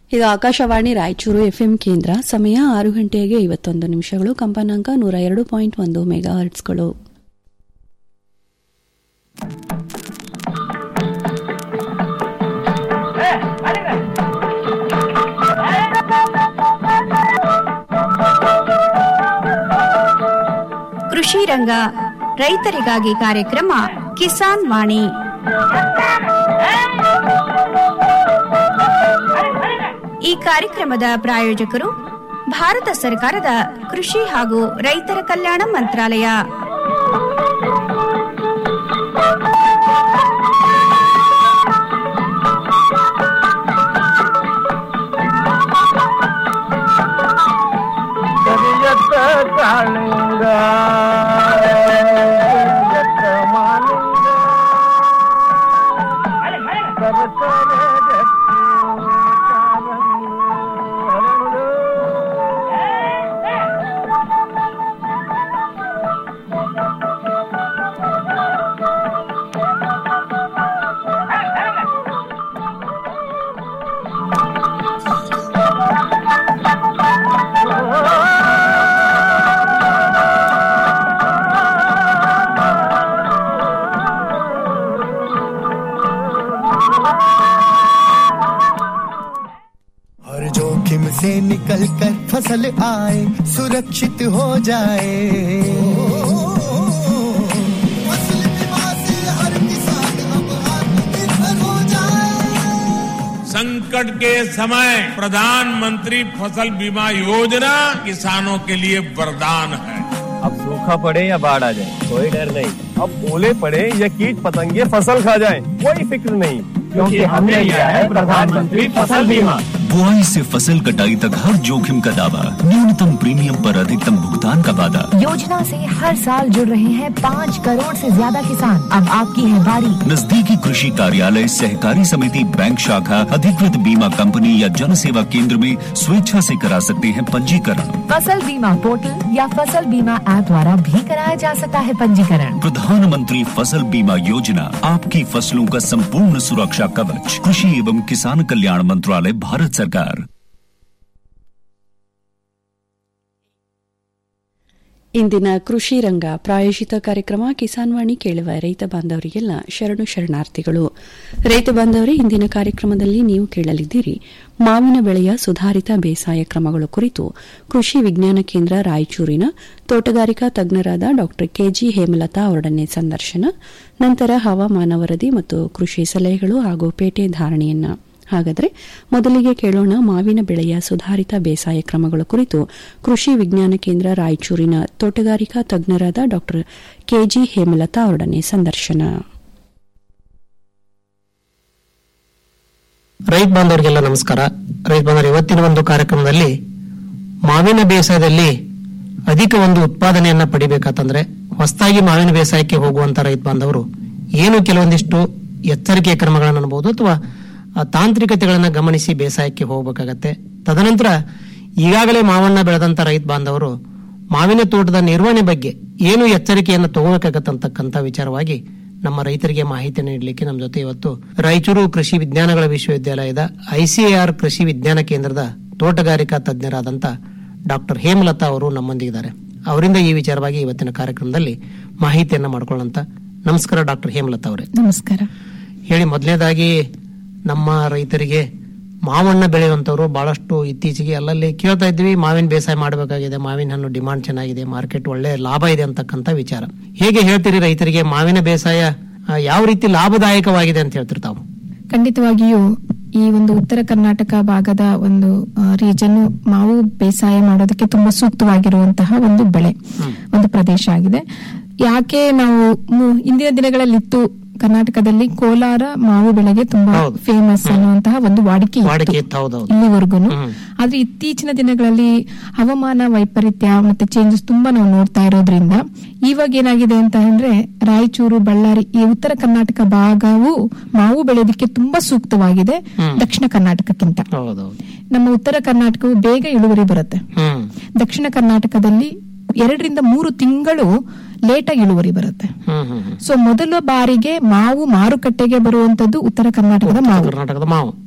ಇದು ಆಕಾಶವಾಣಿ ರಾಯಚೂರು ಎಫ್ಎಂ ಕೇಂದ್ರ ಸಮಯ ಆರು ಗಂಟೆಗೆ ಐವತ್ತೊಂದು ನಿಮಿಷಗಳು ಕಂಪನಾಂಕ ನೂರ ಎರಡು ಪಾಯಿಂಟ್ ಒಂದು ಮೆಗಾ ಹರ್ಟ್ಸ್ಗಳು ಕೃಷಿ ರಂಗ ರೈತರಿಗಾಗಿ ಕಾರ್ಯಕ್ರಮ ಕಿಸಾನ್ ವಾಣಿ ಈ ಕಾರ್ಯಕ್ರಮದ ಪ್ರಾಯೋಜಕರು ಭಾರತ ಸರ್ಕಾರದ ಕೃಷಿ ಹಾಗೂ ರೈತರ ಕಲ್ಯಾಣ ಮಂತ್ರಾಲಯ ಕರಿಯತ್ತ ಕಾಳಿಂಗ ಕರಿಯತ್ತ ಮಾಲಿಂಗ ಸರಸರ ಗಟ್ಟಿ ಕಾಲಂದು ಹರಳು. हर जोखिम से निकल कर फसल आए सुरक्षित हो जाए फसल बीमा से हर किसान अब आत्मनिर्भर हो जाए संकट के समय प्रधानमंत्री फसल बीमा योजना किसानों के लिए वरदान है अब सूखा पड़े या बाढ़ आ जाए कोई डर नहीं अब ओले पड़े या कीट पतंगे फसल खा जाए कोई फिक्र नहीं क्योंकि हमने लिया है प्रधानमंत्री फसल बीमा बुआई से फसल कटाई तक हर जोखिम का दावा न्यूनतम प्रीमियम पर अधिकतम भुगतान का वादा योजना से हर साल जुड़ रहे हैं पाँच करोड़ से ज्यादा किसान अब आपकी है बारी नजदीकी कृषि कार्यालय सहकारी समिति बैंक शाखा अधिकृत बीमा कंपनी या जन सेवा केंद्र में स्वेच्छा से करा सकते हैं पंजीकरण फसल बीमा पोर्टल या फसल बीमा ऐप द्वारा भी कराया जा सकता है पंजीकरण प्रधानमंत्री फसल बीमा योजना आपकी फसलों का संपूर्ण सुरक्षा कवच कृषि एवं किसान कल्याण मंत्रालय भारत सरकार ಇಂದಿನ ಕೃಷಿ ರಂಗ ಪ್ರಾಯೋಜಿತ ಕಾರ್ಯಕ್ರಮ ಕಿಸಾನ್ ವಾಣಿ ಕೇಳುವ ರೈತ ಬಾಂಧವರಿಗೆಲ್ಲ ಶರಣು ಶರಣಾರ್ಥಿಗಳು ರೈತ ಬಾಂಧವರೇ ಇಂದಿನ ಕಾರ್ಯಕ್ರಮದಲ್ಲಿ ನೀವು ಕೇಳಲಿದ್ದೀರಿ ಮಾವಿನ ಬೆಳೆಯ ಸುಧಾರಿತ ಬೇಸಾಯ ಕ್ರಮಗಳು ಕುರಿತು ಕೃಷಿ ವಿಜ್ಞಾನ ಕೇಂದ್ರ ರಾಯಚೂರಿನ ತೋಟಗಾರಿಕಾ ತಜ್ಞರಾದ ಡಾ ಕೆಜಿ ಹೇಮಲತಾ ಅವರೊಡನೆ ಸಂದರ್ಶನ ನಂತರ ಹವಾಮಾನ ವರದಿ ಮತ್ತು ಕೃಷಿ ಸಲಹೆಗಳು ಹಾಗೂ ಪೇಟೆ ಧಾರಣೆಯನ್ನ ಹಾಗಾದರೆ ಮೊದಲಿಗೆ ಕೇಳೋಣ ಮಾವಿನ ಬೆಳೆಯ ಸುಧಾರಿತ ಬೇಸಾಯ ಕ್ರಮಗಳ ಕುರಿತು ಕೃಷಿ ವಿಜ್ಞಾನ ಕೇಂದ್ರ ರಾಯಚೂರಿನ ತೋಟಗಾರಿಕಾ ತಜ್ಞರಾದ ಡಾ ಕೆಜಿ ಹೇಮಲತಾ ಅವರೊಡನೆ ಸಂದರ್ಶನ ರೈತ ಬಾಂಧವರಿಗೆಲ್ಲ ನಮಸ್ಕಾರ ರೈತ ಬಾಂಧವರು ಇವತ್ತಿನ ಒಂದು ಕಾರ್ಯಕ್ರಮದಲ್ಲಿ ಮಾವಿನ ಬೇಸಾಯದಲ್ಲಿ ಅಧಿಕ ಒಂದು ಉತ್ಪಾದನೆಯನ್ನ ಪಡಿಬೇಕಂತಂದ್ರೆ ಹೊಸದಾಗಿ ಮಾವಿನ ಬೇಸಾಯಕ್ಕೆ ಹೋಗುವಂತ ರೈತ ಬಾಂಧವರು ಏನು ಕೆಲವೊಂದಿಷ್ಟು ಎಚ್ಚರಿಕೆಯ ಕ್ರಮಗಳನ್ನು ಅನ್ಬಹುದು ಅಥವಾ ಆ ತಾಂತ್ರಿಕತೆಗಳನ್ನ ಗಮನಿಸಿ ಬೇಸಾಯಕ್ಕೆ ಹೋಗಬೇಕಾಗತ್ತೆ ತದನಂತರ ಈಗಾಗಲೇ ಮಾವನ್ನ ಬೆಳೆದಂತ ರೈತ ಬಾಂಧವರು ಮಾವಿನ ತೋಟದ ನಿರ್ವಹಣೆ ಬಗ್ಗೆ ಏನು ಎಚ್ಚರಿಕೆಯನ್ನು ತಗೋಬೇಕಾಗತ್ತಂತಕ್ಕಂಥ ವಿಚಾರವಾಗಿ ನಮ್ಮ ರೈತರಿಗೆ ಮಾಹಿತಿ ನೀಡಲಿಕ್ಕೆ ನಮ್ಮ ಜೊತೆ ಇವತ್ತು ರಾಯಚೂರು ಕೃಷಿ ವಿಜ್ಞಾನಗಳ ವಿಶ್ವವಿದ್ಯಾಲಯದ ಐಸಿಎಆರ್ ಕೃಷಿ ವಿಜ್ಞಾನ ಕೇಂದ್ರದ ತೋಟಗಾರಿಕಾ ತಜ್ಞರಾದಂತ ಡಾಕ್ಟರ್ ಹೇಮಲತಾ ಅವರು ನಮ್ಮೊಂದಿಗಿದ್ದಾರೆ ಅವರಿಂದ ಈ ವಿಚಾರವಾಗಿ ಇವತ್ತಿನ ಕಾರ್ಯಕ್ರಮದಲ್ಲಿ ಮಾಹಿತಿಯನ್ನ ಮಾಡ್ಕೊಳ್ಳೋಂತ ನಮಸ್ಕಾರ ಡಾಕ್ಟರ್ ಹೇಮಲತಾ ಅವರೇ ನಮಸ್ಕಾರ ಹೇಳಿ ಮೊದಲನೇದಾಗಿ ನಮ್ಮ ರೈತರಿಗೆ ಮಾವಣ್ಣ ಬೆಳೆಯುವಂತವರು ಬಹಳಷ್ಟು ಇತ್ತೀಚೆಗೆ ಅಲ್ಲಲ್ಲಿ ಕೇಳ್ತಾ ಇದ್ವಿ ಮಾವಿನ ಬೇಸಾಯ ಮಾಡಬೇಕಾಗಿದೆ ಮಾವಿನ ಹಣ್ಣು ಡಿಮಾಂಡ್ ಚೆನ್ನಾಗಿದೆ ಮಾರ್ಕೆಟ್ ಒಳ್ಳೆ ಲಾಭ ಇದೆ ಅಂತಕ್ಕಂಥ ವಿಚಾರ ಹೇಗೆ ಹೇಳ್ತೀರಿ ರೈತರಿಗೆ ಮಾವಿನ ಬೇಸಾಯ ಆ, ಯಾವ ರೀತಿ ಲಾಭದಾಯಕವಾಗಿದೆ ಅಂತ ಹೇಳ್ತೀರಿ ತಾವು ಖಂಡಿತವಾಗಿಯೂ ಈ ಒಂದು ಉತ್ತರ ಕರ್ನಾಟಕ ಭಾಗದ ಒಂದು ರೀಜನ್ ಮಾವು ಬೇಸಾಯ ಮಾಡೋದಕ್ಕೆ ತುಂಬಾ ಸೂಕ್ತವಾಗಿರುವಂತಹ ಒಂದು ಬೆಳೆ ಒಂದು ಪ್ರದೇಶ ಆಗಿದೆ ಯಾಕೆ ನಾವು ಮು- ಇಂದಿನ ದಿನಗಳಲ್ಲಿತ್ತು ಕರ್ನಾಟಕದಲ್ಲಿ ಕೋಲಾರ ಮಾವು ಬೆಳೆಗೆ ತುಂಬಾ ಹೌದು. ಫೇಮಸ್ ಅನ್ನುವಂತಹ ಒಂದು ವಾಡಿಕೆ ಇತ್ತು. ವಾಡಿಕೆ ಇತ್ತು, ಹೌದೌದು. ಇಲ್ಲಿವರೆಗೂ ಹ್ಮ್. ಆದ್ರೆ ಇತ್ತೀಚಿನ ದಿನಗಳಲ್ಲಿ ಹವಾಮಾನ ವೈಪರೀತ್ಯ ಮತ್ತೆ ಚೇಂಜಸ್ ತುಂಬಾ ನಾವು ನೋಡ್ತಾ ಇರೋದ್ರಿಂದ ಇವಾಗ ಏನಾಗಿದೆ ಅಂತ ಅಂದ್ರೆ ರಾಯಚೂರು ಬಳ್ಳಾರಿ ಈ ಉತ್ತರ ಕರ್ನಾಟಕ ಭಾಗವು ಮಾವು ಬೆಳೆಯೋದಕ್ಕೆ ತುಂಬಾ ಸೂಕ್ತವಾಗಿದೆ ಹ್ಮ್. ದಕ್ಷಿಣ ಕರ್ನಾಟಕಕ್ಕಿಂತ ಹೌದೌದು ನಮ್ಮ ಉತ್ತರ ಕರ್ನಾಟಕವು ಬೇಗ ಇಳುವರಿ ಬರುತ್ತೆ ಹ್ಮ್ ದಕ್ಷಿಣ ಕರ್ನಾಟಕದಲ್ಲಿ ಎರಡರಿಂದ ಮೂರು ತಿಂಗಳು ಲೇಟಾಗಿ ಇಳುವರಿ ಬರುತ್ತೆ ಹ್ಮ್ ಹ್ಮ್ ಹ್ಮ್ ಸೊ ಮೊದಲ ಬಾರಿಗೆ ಮಾವು ಮಾರುಕಟ್ಟೆಗೆ ಬರುವಂತದ್ದು ಉತ್ತರ ಕರ್ನಾಟಕದ ಮಾವು ಕರ್ನಾಟಕದ ಮಾವು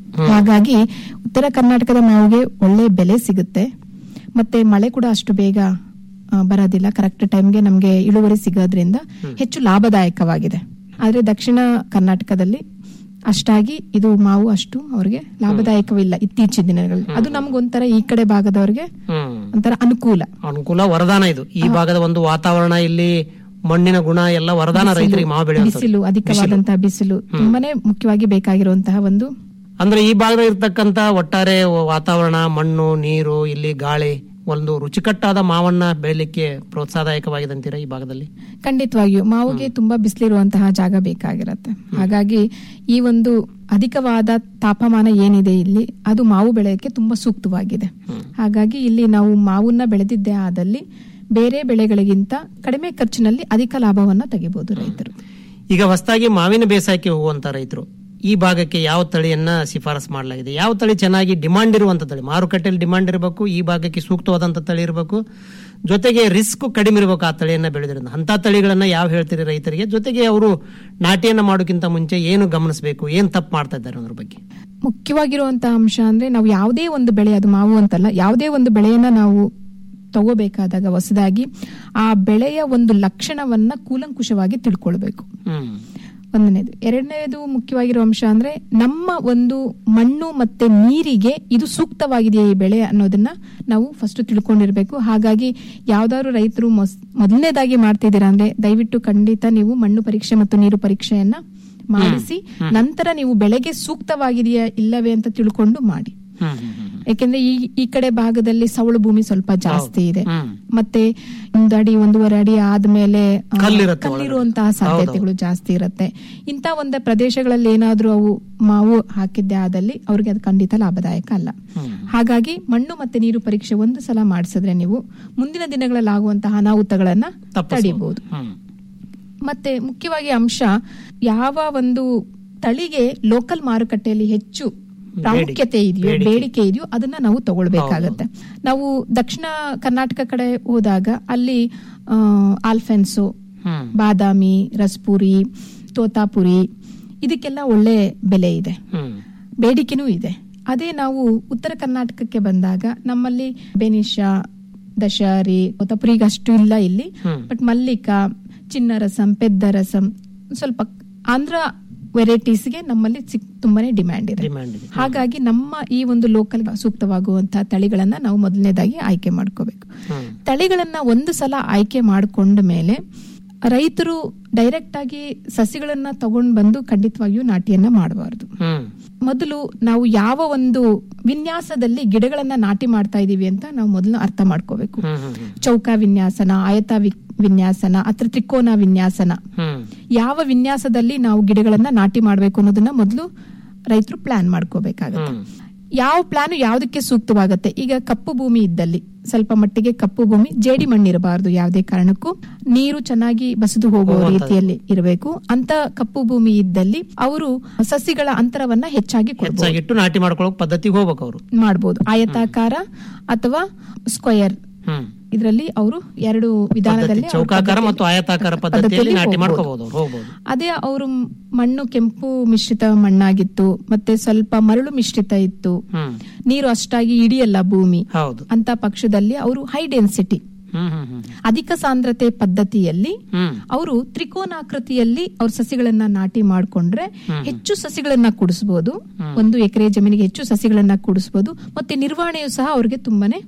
ಹಾಗಾಗಿ ಉತ್ತರ ಕರ್ನಾಟಕದ ಮಾವಿಗೆ ಒಳ್ಳೆ ಬೆಲೆ ಸಿಗುತ್ತೆ ಮತ್ತೆ ಮಳೆ ಕೂಡ ಅಷ್ಟು ಬೇಗ ಆ, ಬರೋದಿಲ್ಲ ಕರೆಕ್ಟ್ ಟೈಮ್ಗೆ ನಮಗೆ ಇಳುವರಿ ಸಿಗೋದ್ರಿಂದ ಹೆಚ್ಚು ಲಾಭದಾಯಕವಾಗಿದೆ ಆದ್ರೆ ದಕ್ಷಿಣ ಕರ್ನಾಟಕದಲ್ಲಿ ಅಷ್ಟಾಗಿ ಇದು ಮಾವು ಅಷ್ಟು ಅವ್ರಿಗೆ ಲಾಭದಾಯಕವಿಲ್ಲ ಇತ್ತೀಚಿನ ದಿನಗಳಲ್ಲಿ ಅದು ನಮ್ಗೊಂಥರ ಈ ಕಡೆ ಭಾಗದವ್ರಿಗೆ ಹ್ಮ್ ಒಂಥರ ಅನುಕೂಲ ಅನುಕೂಲ ವರದಾನ ಇದು ಈ ಭಾಗದ ಒಂದು ವಾತಾವರಣ ಇಲ್ಲಿ ಮಣ್ಣಿನ ಗುಣ ಎಲ್ಲ ವರದಾನ ರೈತರಿಗೆ ಮಾವು ಬೆಳೆಯುವಂಥದ್ದು. ಬಿಸಿಲು ಅಧಿಕವಾದಂತಹ ಬಿಸಿಲು ತುಂಬಾನೇ ಮುಖ್ಯವಾಗಿ ಬೇಕಾಗಿರುವಂತಹ ಒಂದು ಅಂದ್ರೆ ಈ ಭಾಗದಲ್ಲಿ ಇರ್ತಕ್ಕಂತ ಒಟ್ಟಾರೆ ವಾತಾವರಣ ಮಣ್ಣು ನೀರು ಇಲ್ಲಿ ಗಾಳಿ ಒಂದು ರುಚಿಕಟ್ಟಾದ ಮಾವನ್ನ ಬೆಳಿಲಿಕ್ಕೆ ಪ್ರೋತ್ಸಾಹದಾಯಕವಾಗಿದೆ ಅಂತೀರಾ ಈ ಭಾಗದಲ್ಲಿ ಖಂಡಿತವಾಗಿಯೂ ಮಾವಿಗೆ ತುಂಬಾ ಬಿಸಿಲಿರುವಂತಹ ಜಾಗ ಬೇಕಾಗಿರತ್ತೆ ಹಾಗಾಗಿ ಈ ಒಂದು ಅಧಿಕವಾದ ತಾಪಮಾನ ಏನಿದೆ ಇಲ್ಲಿ ಅದು ಮಾವು ಬೆಳೆಯಕ್ಕೆ ತುಂಬಾ ಸೂಕ್ತವಾಗಿದೆ ಹಾಗಾಗಿ ಇಲ್ಲಿ ನಾವು ಮಾವನ್ನ ಬೆಳೆದಿದ್ದೇ ಆದಲ್ಲಿ ಬೇರೆ ಬೆಳೆಗಳಿಗಿಂತ ಕಡಿಮೆ ಖರ್ಚಿನಲ್ಲಿ ಅಧಿಕ ಲಾಭವನ್ನ ತೆಗಿಬಹುದು ರೈತರು ಈಗ ಹೊಸದಾಗಿ ಮಾವಿನ ಬೇಸಾಯಕ್ಕೆ ಹೋಗುವಂತ ರೈತರು ಈ ಭಾಗಕ್ಕೆ ಯಾವ ತಳಿಯನ್ನ ಶಿಫಾರಸ್ ಮಾಡಲಾಗಿದೆ ಯಾವ ತಳಿ ಚೆನ್ನಾಗಿ ಡಿಮಾಂಡ್ ಇರುವಂತ ತಳಿ ಮಾರುಕಟ್ಟೆಯಲ್ಲಿ ಡಿಮಾಂಡ್ ಇರಬೇಕು ಈ ಭಾಗಕ್ಕೆ ಸೂಕ್ತವಾದಂತ ತಳಿ ಇರಬೇಕು ಜೊತೆಗೆ ರಿಸ್ಕ್ ಕಡಿಮೆ ಇರಬೇಕು ಆ ತಳಿಯನ್ನ ಬೆಳೆದ್ರಿಂದ ಅಂತ ತಳಿಗಳನ್ನ ಯಾವ ಹೇಳ್ತೀರಿ ರೈತರಿಗೆ ಜೊತೆಗೆ ಅವರು ನಾಟಿಯನ್ನ ಮಾಡೋಕ್ಕಿಂತ ಮುಂಚೆ ಏನು ಗಮನಿಸಬೇಕು ಏನ್ ತಪ್ಪು ಮಾಡ್ತಾ ಇದ್ದಾರೆ ಅನ್ನೋದ್ರ ಬಗ್ಗೆ ಮುಖ್ಯವಾಗಿರುವಂತಹ ಅಂಶ ಅಂದ್ರೆ ನಾವು ಯಾವುದೇ ಒಂದು ಬೆಳೆ ಅದು ಮಾವು ಅಂತಲ್ಲ ಯಾವುದೇ ಒಂದು ಬೆಳೆಯನ್ನ ನಾವು ತಗೋಬೇಕಾದಾಗ ಹೊಸದಾಗಿ ಆ ಬೆಳೆಯ ಒಂದು ಲಕ್ಷಣವನ್ನ ಕೂಲಂಕುಷವಾಗಿ ತಿಳ್ಕೊಳ್ಬೇಕು ಹ್ಮ್ ಒಂದನೇದು ಎರಡನೇದು ಮುಖ್ಯವಾಗಿರೋ ಅಂಶ ಅಂದ್ರೆ ನಮ್ಮ ಒಂದು ಮಣ್ಣು ಮತ್ತೆ ನೀರಿಗೆ ಇದು ಸೂಕ್ತವಾಗಿದೆಯೇ ಈ ಬೆಳೆ ಅನ್ನೋದನ್ನ ನಾವು ಫಸ್ಟ್ ತಿಳ್ಕೊಂಡಿರ್ಬೇಕು ಹಾಗಾಗಿ ಯಾವ್ದಾದ್ರು ರೈತರು ಮೊಸ್- ಮೊದಲನೇದಾಗಿ ಮಾಡ್ತಿದ್ದೀರಾ ಅಂದ್ರೆ ದಯವಿಟ್ಟು ಖಂಡಿತ ನೀವು ಮಣ್ಣು ಪರೀಕ್ಷೆ ಮತ್ತು ನೀರು ಪರೀಕ್ಷೆಯನ್ನ ಮಾಡಿಸಿ ನಂತರ ನೀವು ಬೆಳೆಗೆ ಸೂಕ್ತವಾಗಿದೆಯಾ ಇಲ್ಲವೇ ಅಂತ ತಿಳ್ಕೊಂಡು ಮಾಡಿ ಹ್ಮ್ ಹ್ಮ್ ಹ್ಮ್ ಯಾಕೆಂದ್ರೆ ಈ ಈ ಕಡೆ ಭಾಗದಲ್ಲಿ ಸವಳು ಭೂಮಿ ಸ್ವಲ್ಪ ಜಾಸ್ತಿ ಇದೆ ಹ್ಮ್. ಮತ್ತೆ ಒಂದು ಅಡಿ ಒಂದೂವರೆ ಅಡಿ ಆದ್ಮೇಲೆ ಆ, ಕಲ್ಲಿರುತ್ತೆ ಒಳಗಡೆ. ಕಲ್ಲಿರುವಂತಹ ಸಾಧ್ಯತೆಗಳು ಜಾಸ್ತಿ ಇರುತ್ತೆ ಇಂತ ಒಂದು ಪ್ರದೇಶಗಳಲ್ಲಿ ಏನಾದ್ರೂ ಅವು ಮಾವು ಹಾಕಿದ್ದೆ ಆದಲ್ಲಿ ಅವ್ರಿಗೆ ಅದು ಖಂಡಿತ ಲಾಭದಾಯಕ ಅಲ್ಲ ಹಾಗಾಗಿ ಮಣ್ಣು ಮತ್ತೆ ನೀರು ಪರೀಕ್ಷೆ ಒಂದು ಸಲ ಮಾಡಿಸಿದ್ರೆ ನೀವು ಮುಂದಿನ ದಿನಗಳಲ್ಲಿ ಆಗುವಂತಹ ಅನಾಹುತಗಳನ್ನ ತಪ್ಪಿಸ್ಬೋದು. ತಡಿಬಹುದು ಹ್ಮ್ ಮತ್ತೆ ಮುಖ್ಯವಾಗಿ ಅಂಶ ಯಾವ ಒಂದು ತಳಿಗೆ ಲೋಕಲ್ ಮಾರುಕಟ್ಟೆಯಲ್ಲಿ ಹೆಚ್ಚು ಪ್ರಾಮುಖ್ಯತೆ ಇದೆಯೋ ಬೇಡಿಕೆ. ಬೇಡಿಕೆ ಇದೆಯೋ ಅದನ್ನ ನಾವು ತಗೊಳ್ಬೇಕಾಗತ್ತೆ ನಾವು ದಕ್ಷಿಣ ಕರ್ನಾಟಕ ಕಡೆ ಹೋದಾಗ ಅಲ್ಲಿ ಆ, ಆಲ್ಫೆನ್ಸೋ ಹ್ಮ್ ಬಾದಾಮಿ ರಸ್ಪುರಿ ತೋತಾಪುರಿ ಇದಕ್ಕೆಲ್ಲ ಒಳ್ಳೆ ಬೆಲೆ ಇದೆ ಹ್ಮ್ ಬೇಡಿಕೆನೂ ಇದೆ ಅದೇ ನಾವು ಉತ್ತರ ಕರ್ನಾಟಕಕ್ಕೆ ಬಂದಾಗ ನಮ್ಮಲ್ಲಿ ಬೆನಿಶಾ ದಶಾರಿ ತೋತಾಪುರಿಗೆ ಅಷ್ಟು ಇಲ್ಲ ಇಲ್ಲಿ ಹ್ಮ್. ಬಟ್ ಮಲ್ಲಿಕಾ ಚಿನ್ನ ರಸಂ ಪೆದ್ದ ರಸಂ ಸ್ವಲ್ಪ ಆಂಧ್ರ ವೆರೈಟೀಸ್ಗೆ ನಮ್ಮಲ್ಲಿ ಸಿಕ್- ತುಂಬಾನೇ ಡಿಮ್ಯಾಂಡ್ ಇದೆ ಡಿಮ್ಯಾಂಡ್ ಇದೆ ಹಾಗಾಗಿ ನಮ್ಮ ಈ ಒಂದು ಲೋಕಲ್ ಸೂಕ್ತವಾಗುವಂತಹ ತಳಿಗಳನ್ನ ನಾವು ಮೊದಲನೇದಾಗಿ ಆಯ್ಕೆ ಮಾಡ್ಕೋಬೇಕು ಹ್ಮ್ ತಳಿಗಳನ್ನ ಒಂದು ಸಲ ಆಯ್ಕೆ ಮಾಡಿಕೊಂಡ ಮೇಲೆ ರೈತರು ಡೈರೆಕ್ಟ್ ಆಗಿ ಸಸಿಗಳನ್ನ ತಗೊಂಡ್ ಬಂದು ಖಂಡಿತವಾಗಿಯೂ ನಾಟಿಯನ್ನ ಮಾಡಬಾರದು ಹ್ಮ್ ಮೊದಲು ನಾವು ಯಾವ ಒಂದು ವಿನ್ಯಾಸದಲ್ಲಿ ಗಿಡಗಳನ್ನ ನಾಟಿ ಮಾಡ್ತಾ ಇದೀವಿ ಅಂತ ನಾವು ಮೊದಲು ಅರ್ಥ ಮಾಡ್ಕೋಬೇಕು ಹ್ಮ್ ಹ್ಮ್ ಹ್ಮ್ ಚೌಕ ವಿನ್ಯಾಸನ ಆಯತ ವಿ- ವಿನ್ಯಾಸನ ಅಥವಾ ತ್ರಿಕೋನ ವಿನ್ಯಾಸನ ಹ್ಮ್ ಯಾವ ವಿನ್ಯಾಸದಲ್ಲಿ ನಾವು ಗಿಡಗಳನ್ನ ನಾಟಿ ಮಾಡಬೇಕು ಅನ್ನೋದನ್ನ ಮೊದಲು ರೈತರು ಪ್ಲಾನ್ ಮಾಡ್ಕೋಬೇಕಾಗತ್ತೆ ಹ್ಮ್. ಯಾವ ಪ್ಲಾನ್ ಯಾವ್ದಕ್ಕೆ ಸೂಕ್ತವಾಗತ್ತೆ ಈಗ ಕಪ್ಪು ಭೂಮಿ ಇದ್ದಲ್ಲಿ ಸ್ವಲ್ಪ ಮಟ್ಟಿಗೆ ಕಪ್ಪು ಭೂಮಿ ಜೇಡಿ ಮಣ್ಣಿರಬಾರದು ಯಾವುದೇ ಕಾರಣಕ್ಕೂ ನೀರು ಚೆನ್ನಾಗಿ ಬಸಿದು ಹೋಗುವ ಹೋಗುವಂಥದ್ದು. ರೀತಿಯಲ್ಲಿ ಇರಬೇಕು ಅಂತ ಕಪ್ಪು ಭೂಮಿ ಇದ್ದಲ್ಲಿ ಅವರು ಸಸಿಗಳ ಅಂತರವನ್ನ ಹೆಚ್ಚಾಗಿ ಕೊಡ್ಬೋದು ಹೆಚ್ಚಾಗಿಟ್ಟು ನಾಟಿ ಮಾಡ್ಕೊಳ್ಳೋ ಪದ್ಧತಿಗೆ ಹೋಗ್ಬೇಕು ಅವರು ಮಾಡಬಹುದು ಆಯತಾಕಾರ ಅಥವಾ ಸ್ಕ್ವಯರ್ ಹ್ಮ್ ಇದರಲ್ಲಿ ಅವರು ಎರಡು ವಿಧಾನದಲ್ಲಿ ಪದ್ಧತಿ, ಅವ್ರು ಚೌಕಾಕಾರ ಪದ್ಧತಿಯಲ್ಲಿ- ಮತ್ತು ಆಯತಾಕಾರ ಪದ್ಧತಿಯಲ್ಲಿ ನಾಟಿ ಹೋಗ್ಬೋದು. ಮಾಡ್ಕೋಬಹುದು ಅವ್ರು ಹೋಗ್ಬೋದು ಅದೇ ಅವರು ಮಣ್ಣು ಕೆಂಪು ಮಿಶ್ರಿತ ಮಣ್ಣಾಗಿತ್ತು ಮತ್ತೆ ಸ್ವಲ್ಪ ಮರಳು ಮಿಶ್ರಿತ ಇತ್ತು ಹ್ಮ್ ನೀರು ಅಷ್ಟಾಗಿ ಹಿಡಿಯಲ್ಲ ಭೂಮಿ ಹೌದು ಅಂತ ಪಕ್ಷದಲ್ಲಿ ಅವರು ಹೈ ಡೆನ್ಸಿಟಿ ಹ್ಮ್ ಹ್ಮ್ ಹ್ಮ್ ಅಧಿಕ ಸಾಂದ್ರತೆ ಪದ್ಧತಿಯಲ್ಲಿ ಹ್ಮ್ ಅವರು ತ್ರಿಕೋನಾಕೃತಿಯಲ್ಲಿ ಅವ್ರ ಸಸಿಗಳನ್ನ ನಾಟಿ ಮಾಡ್ಕೊಂಡ್ರೆ ಹೆಚ್ಚು ಸಸಿಗಳನ್ನ ಕುಡಿಸಬಹುದು ಒಂದು ಎಕರೆ ಜಮೀನಿಗೆ ಹೆಚ್ಚು ಸಸಿಗಳನ್ನ ಕುಡಿಸಬಹುದು ಮತ್ತೆ ನಿರ್ವಹಣೆಯು ಸಹ ಅವ್ರಿಗೆ ತುಂಬಾನೇ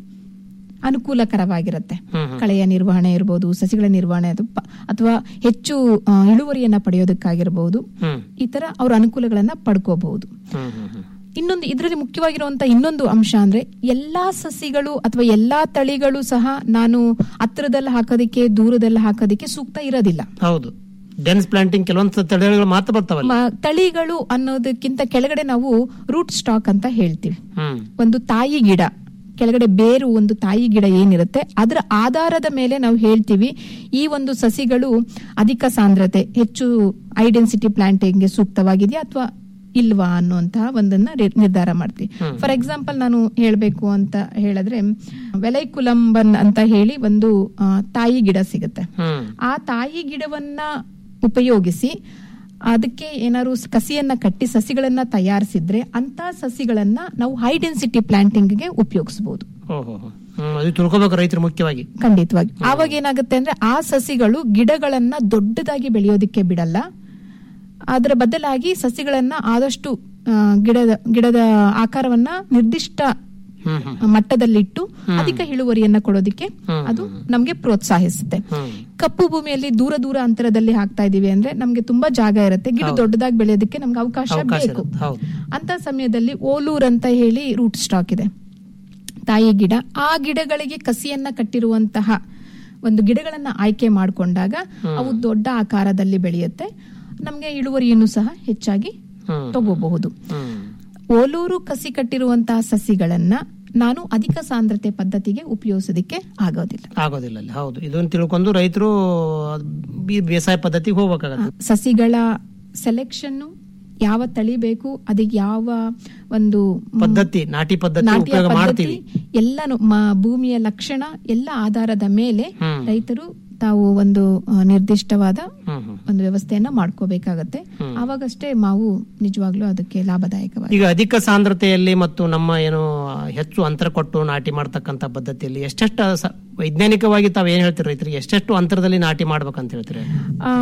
ಅನುಕೂಲಕರವಾಗಿರುತ್ತೆ ಹ್ಮ್ ಹ್ಮ್. ಕಳೆಯ ನಿರ್ವಹಣೆ ಇರಬಹುದು ಸಸಿಗಳ ನಿರ್ವಹಣೆ ಅದು ಪ- ಅಥವಾ ಹೆಚ್ಚು ಆ, ಇಳುವರಿಯನ್ನ ಪಡೆಯೋದಕ್ಕಾಗಿರಬಹುದು ಹ್ಮ್ ಈ ತರ ಅವ್ರ ಅನುಕೂಲಗಳನ್ನ ಪಡ್ಕೋಬಹುದು ಹ್ಮ್ ಹ್ಮ್ ಹ್ಮ್ ಇನ್ನೊಂದು ಇದರಲ್ಲಿ ಮುಖ್ಯವಾಗಿರುವಂತ ಇನ್ನೊಂದು ಅಂಶ ಅಂದ್ರೆ ಎಲ್ಲಾ ಸಸಿಗಳು ಅಥವಾ ಎಲ್ಲಾ ತಳಿಗಳು ಸಹ ನಾನು ಹತ್ರದಲ್ಲಿ ಹಾಕೋದಿಕ್ಕೆ ದೂರದಲ್ಲಿ ಹಾಕೋದಿಕ್ಕೆ ಸೂಕ್ತ ಇರೋದಿಲ್ಲ ಹೌದು ಡೆನ್ಸ್ ಪ್ಲಾಂಟಿಂಗ್ ಕೆಲವೊಂದು ತಳಿಗಳು ಮಾತ್ರ ಬರ್ತಾವಲ್ಲ ಮ- ತಳಿಗಳು ಅನ್ನೋದಕ್ಕಿಂತ ಕೆಳಗಡೆ ನಾವು ರೂಟ್ ಸ್ಟಾಕ್ ಅಂತ ಹೇಳ್ತೀವಿ ಹ್ಮ್ ಒಂದು ತಾಯಿ ಗಿಡ ಕೆಳಗಡೆ ಬೇರು ಒಂದು ತಾಯಿ ಗಿಡ ಏನಿರುತ್ತೆ ಅದರ ಆಧಾರದ ಮೇಲೆ ನಾವು ಹೇಳ್ತೀವಿ ಈ ಒಂದು ಸಸಿಗಳು ಅಧಿಕ ಸಾಂದ್ರತೆ ಹೆಚ್ಚು ಐಡೆನ್ಸಿಟಿ ಪ್ಲಾಂಟಿಂಗ್ಗೆ ಸೂಕ್ತವಾಗಿದೆಯಾ ಅಥವಾ ಇಲ್ವಾ ಅನ್ನುವಂತಹ ಒಂದನ್ನ ರಿ- ನಿರ್ಧಾರ ಮಾಡ್ತೀವಿ ಫಾರ್ ಎಕ್ಸಾಂಪಲ್ ನಾನು ಹೇಳಬೇಕು ಅಂತ ಹೇಳಿದ್ರೆ ವೆಲೈಕುಲಂಬನ್ ಅಂತ ಹೇಳಿ ಒಂದು ಆ, ತಾಯಿ ಗಿಡ ಸಿಗುತ್ತೆ ಹ್ಮ್ ಆ ತಾಯಿ ಗಿಡವನ್ನ ಉಪಯೋಗಿಸಿ ಅದಕ್ಕೆ ಏನಾದ್ರು ಕಸಿಯನ್ನ ಕಟ್ಟಿ ಸಸಿಗಳನ್ನ ತಯಾರಿಸಿದ್ರೆ ಅಂತ ಸಸಿಗಳನ್ನ ನಾವು ಹೈ ಡೆನ್ಸಿಟಿ ಪ್ಲಾಂಟಿಂಗ್ಗೆ ಉಪಯೋಗಿಸಬಹುದು ಓಹೋ ಹ್ಮ್ ಅದು ತಿಳ್ಕೊಬೇಕು ರೈತರು ಮುಖ್ಯವಾಗಿ ಖಂಡಿತವಾಗಿ ಆವಾಗ ಏನಾಗುತ್ತೆ ಅಂದ್ರೆ ಆ ಸಸಿಗಳು ಗಿಡಗಳನ್ನ ದೊಡ್ಡದಾಗಿ ಬೆಳೆಯೋದಿಕ್ಕೆ ಬಿಡಲ್ಲ ಅದರ ಬದಲಾಗಿ ಸಸಿಗಳನ್ನ ಆದಷ್ಟು ಆ, ಗಿಡದ ಗಿಡದ ಆಕಾರವನ್ನ ನಿರ್ದಿಷ್ಟ ಹ್ಮ್ ಹ್ಮ್ ಮಟ್ಟದಲ್ಲಿಟ್ಟು ಅಧಿಕ ಇಳುವರಿಯನ್ನ ಕೊಡೋದಿಕ್ಕೆ ಅದು ನಮ್ಗೆ ಪ್ರೋತ್ಸಾಹಿಸುತ್ತೆ ಕಪ್ಪು ಭೂಮಿಯಲ್ಲಿ ದೂರ ದೂರ ಅಂತರದಲ್ಲಿ ಹಾಕ್ತಾ ಇದೀವಿ ಅಂದ್ರೆ ನಮ್ಗೆ ತುಂಬಾ ಜಾಗ ಇರುತ್ತೆ ಗಿಡ ದೊಡ್ಡದಾಗಿ ಬೆಳೆಯೋದಕ್ಕೆ ನಮ್ಗೆ ಅವಕಾಶ ಅವಕಾಶ ಬೇಕು ಇರುತ್ತೆ, ಹೌದು. ಅಂತ ಸಮಯದಲ್ಲಿ ಓಲೂರ್ ಅಂತ ಹೇಳಿ ರೂಟ್ ಸ್ಟಾಕ್ ಇದೆ ತಾಯಿ ಗಿಡ ಆ ಗಿಡಗಳಿಗೆ ಕಸಿಯನ್ನ ಕಟ್ಟಿರುವಂತಹ ಒಂದು ಗಿಡಗಳನ್ನ ಆಯ್ಕೆ ಮಾಡಿಕೊಂಡಾಗ ಅವು ದೊಡ್ಡ ಆಕಾರದಲ್ಲಿ ಬೆಳೆಯುತ್ತೆ ನಮ್ಗೆ ಇಳುವರಿಯನ್ನು ಸಹ ಹೆಚ್ಚಾಗಿ ಹ್ಮ್. ತಗೋಬಹುದು ಹ್ಮ್ ಓಲೂರು ಕಸಿ ಕಟ್ಟಿರುವಂತಹ ಸಸಿಗಳನ್ನ ನಾನು ಅಧಿಕ ಸಾಂದ್ರತೆ ಪದ್ಧತಿಗೆ ಉಪಯೋಗಿಸೋದಕ್ಕೆ ಆಗೋದಿಲ್ಲ ಆಗೋದಿಲ್ಲ ಅಲ್ಲಿ ಹೌದು ಇದನ್ನ ತಿಳ್ಕೊಂಡು ರೈತರು ಬೇಸಾಯ ಪದ್ಧತಿಗೆ ಹೋಗ್ಬೇಕಾಗತ್ತೆ ಸಸಿಗಳ ಸೆಲೆಕ್ಷನ್ ಯಾವ ತಳಿ ಬೇಕು ಅದಕ್ಕೆ ಯಾವ ಒಂದು ಮ್, ಪದ್ಧತಿ ನಾಟಿ ಪದ್ಧತಿ ನಾಟ್ಯ ಉಪಯೋಗ ಪದ್ಧತಿ ಮಾಡ್ತೀವಿ ಎಲ್ಲಾನು ಮ- ಭೂಮಿಯ ಲಕ್ಷಣ ಎಲ್ಲ ಆಧಾರದ ಮೇಲೆ ಹ್ಮ್. ರೈತರು ತಾವು ಒಂದು ಆ, ನಿರ್ದಿಷ್ಟವಾದ ಹ್ಮ್ ಹ್ಮ್ ಒಂದು ವ್ಯವಸ್ಥೆಯನ್ನ ಮಾಡ್ಕೋಬೇಕಾಗತ್ತೆ ಆವಾಗಷ್ಟೇ ಮಾವು ನಿಜವಾಗ್ಲೂ ಅದಕ್ಕೆ ಲಾಭದಾಯಕವಾಗಿ ಈಗ ಅಧಿಕ ಸಾಂದ್ರತೆಯಲ್ಲಿ ಮತ್ತು ನಮ್ಮ ಏನು ಹೆಚ್ಚು ಅಂತರ ಕೊಟ್ಟು ನಾಟಿ ಮಾಡ್ತಕ್ಕಂಥ ಪದ್ಧತಿಯಲ್ಲಿ ಎಷ್ಟೆಷ್ಟು ಸ- ವೈಜ್ಞಾನಿಕವಾಗಿ ತಾವ್ ಏನ್ ಹೇಳ್ತೀರಿ ರೈತರಿಗೆ ಎಷ್ಟೆಷ್ಟು ಅಂತರದಲ್ಲಿ ನಾಟಿ ಮಾಡ್ಬೇಕಂತ ಹೇಳ್ತೀರಿ ಆ,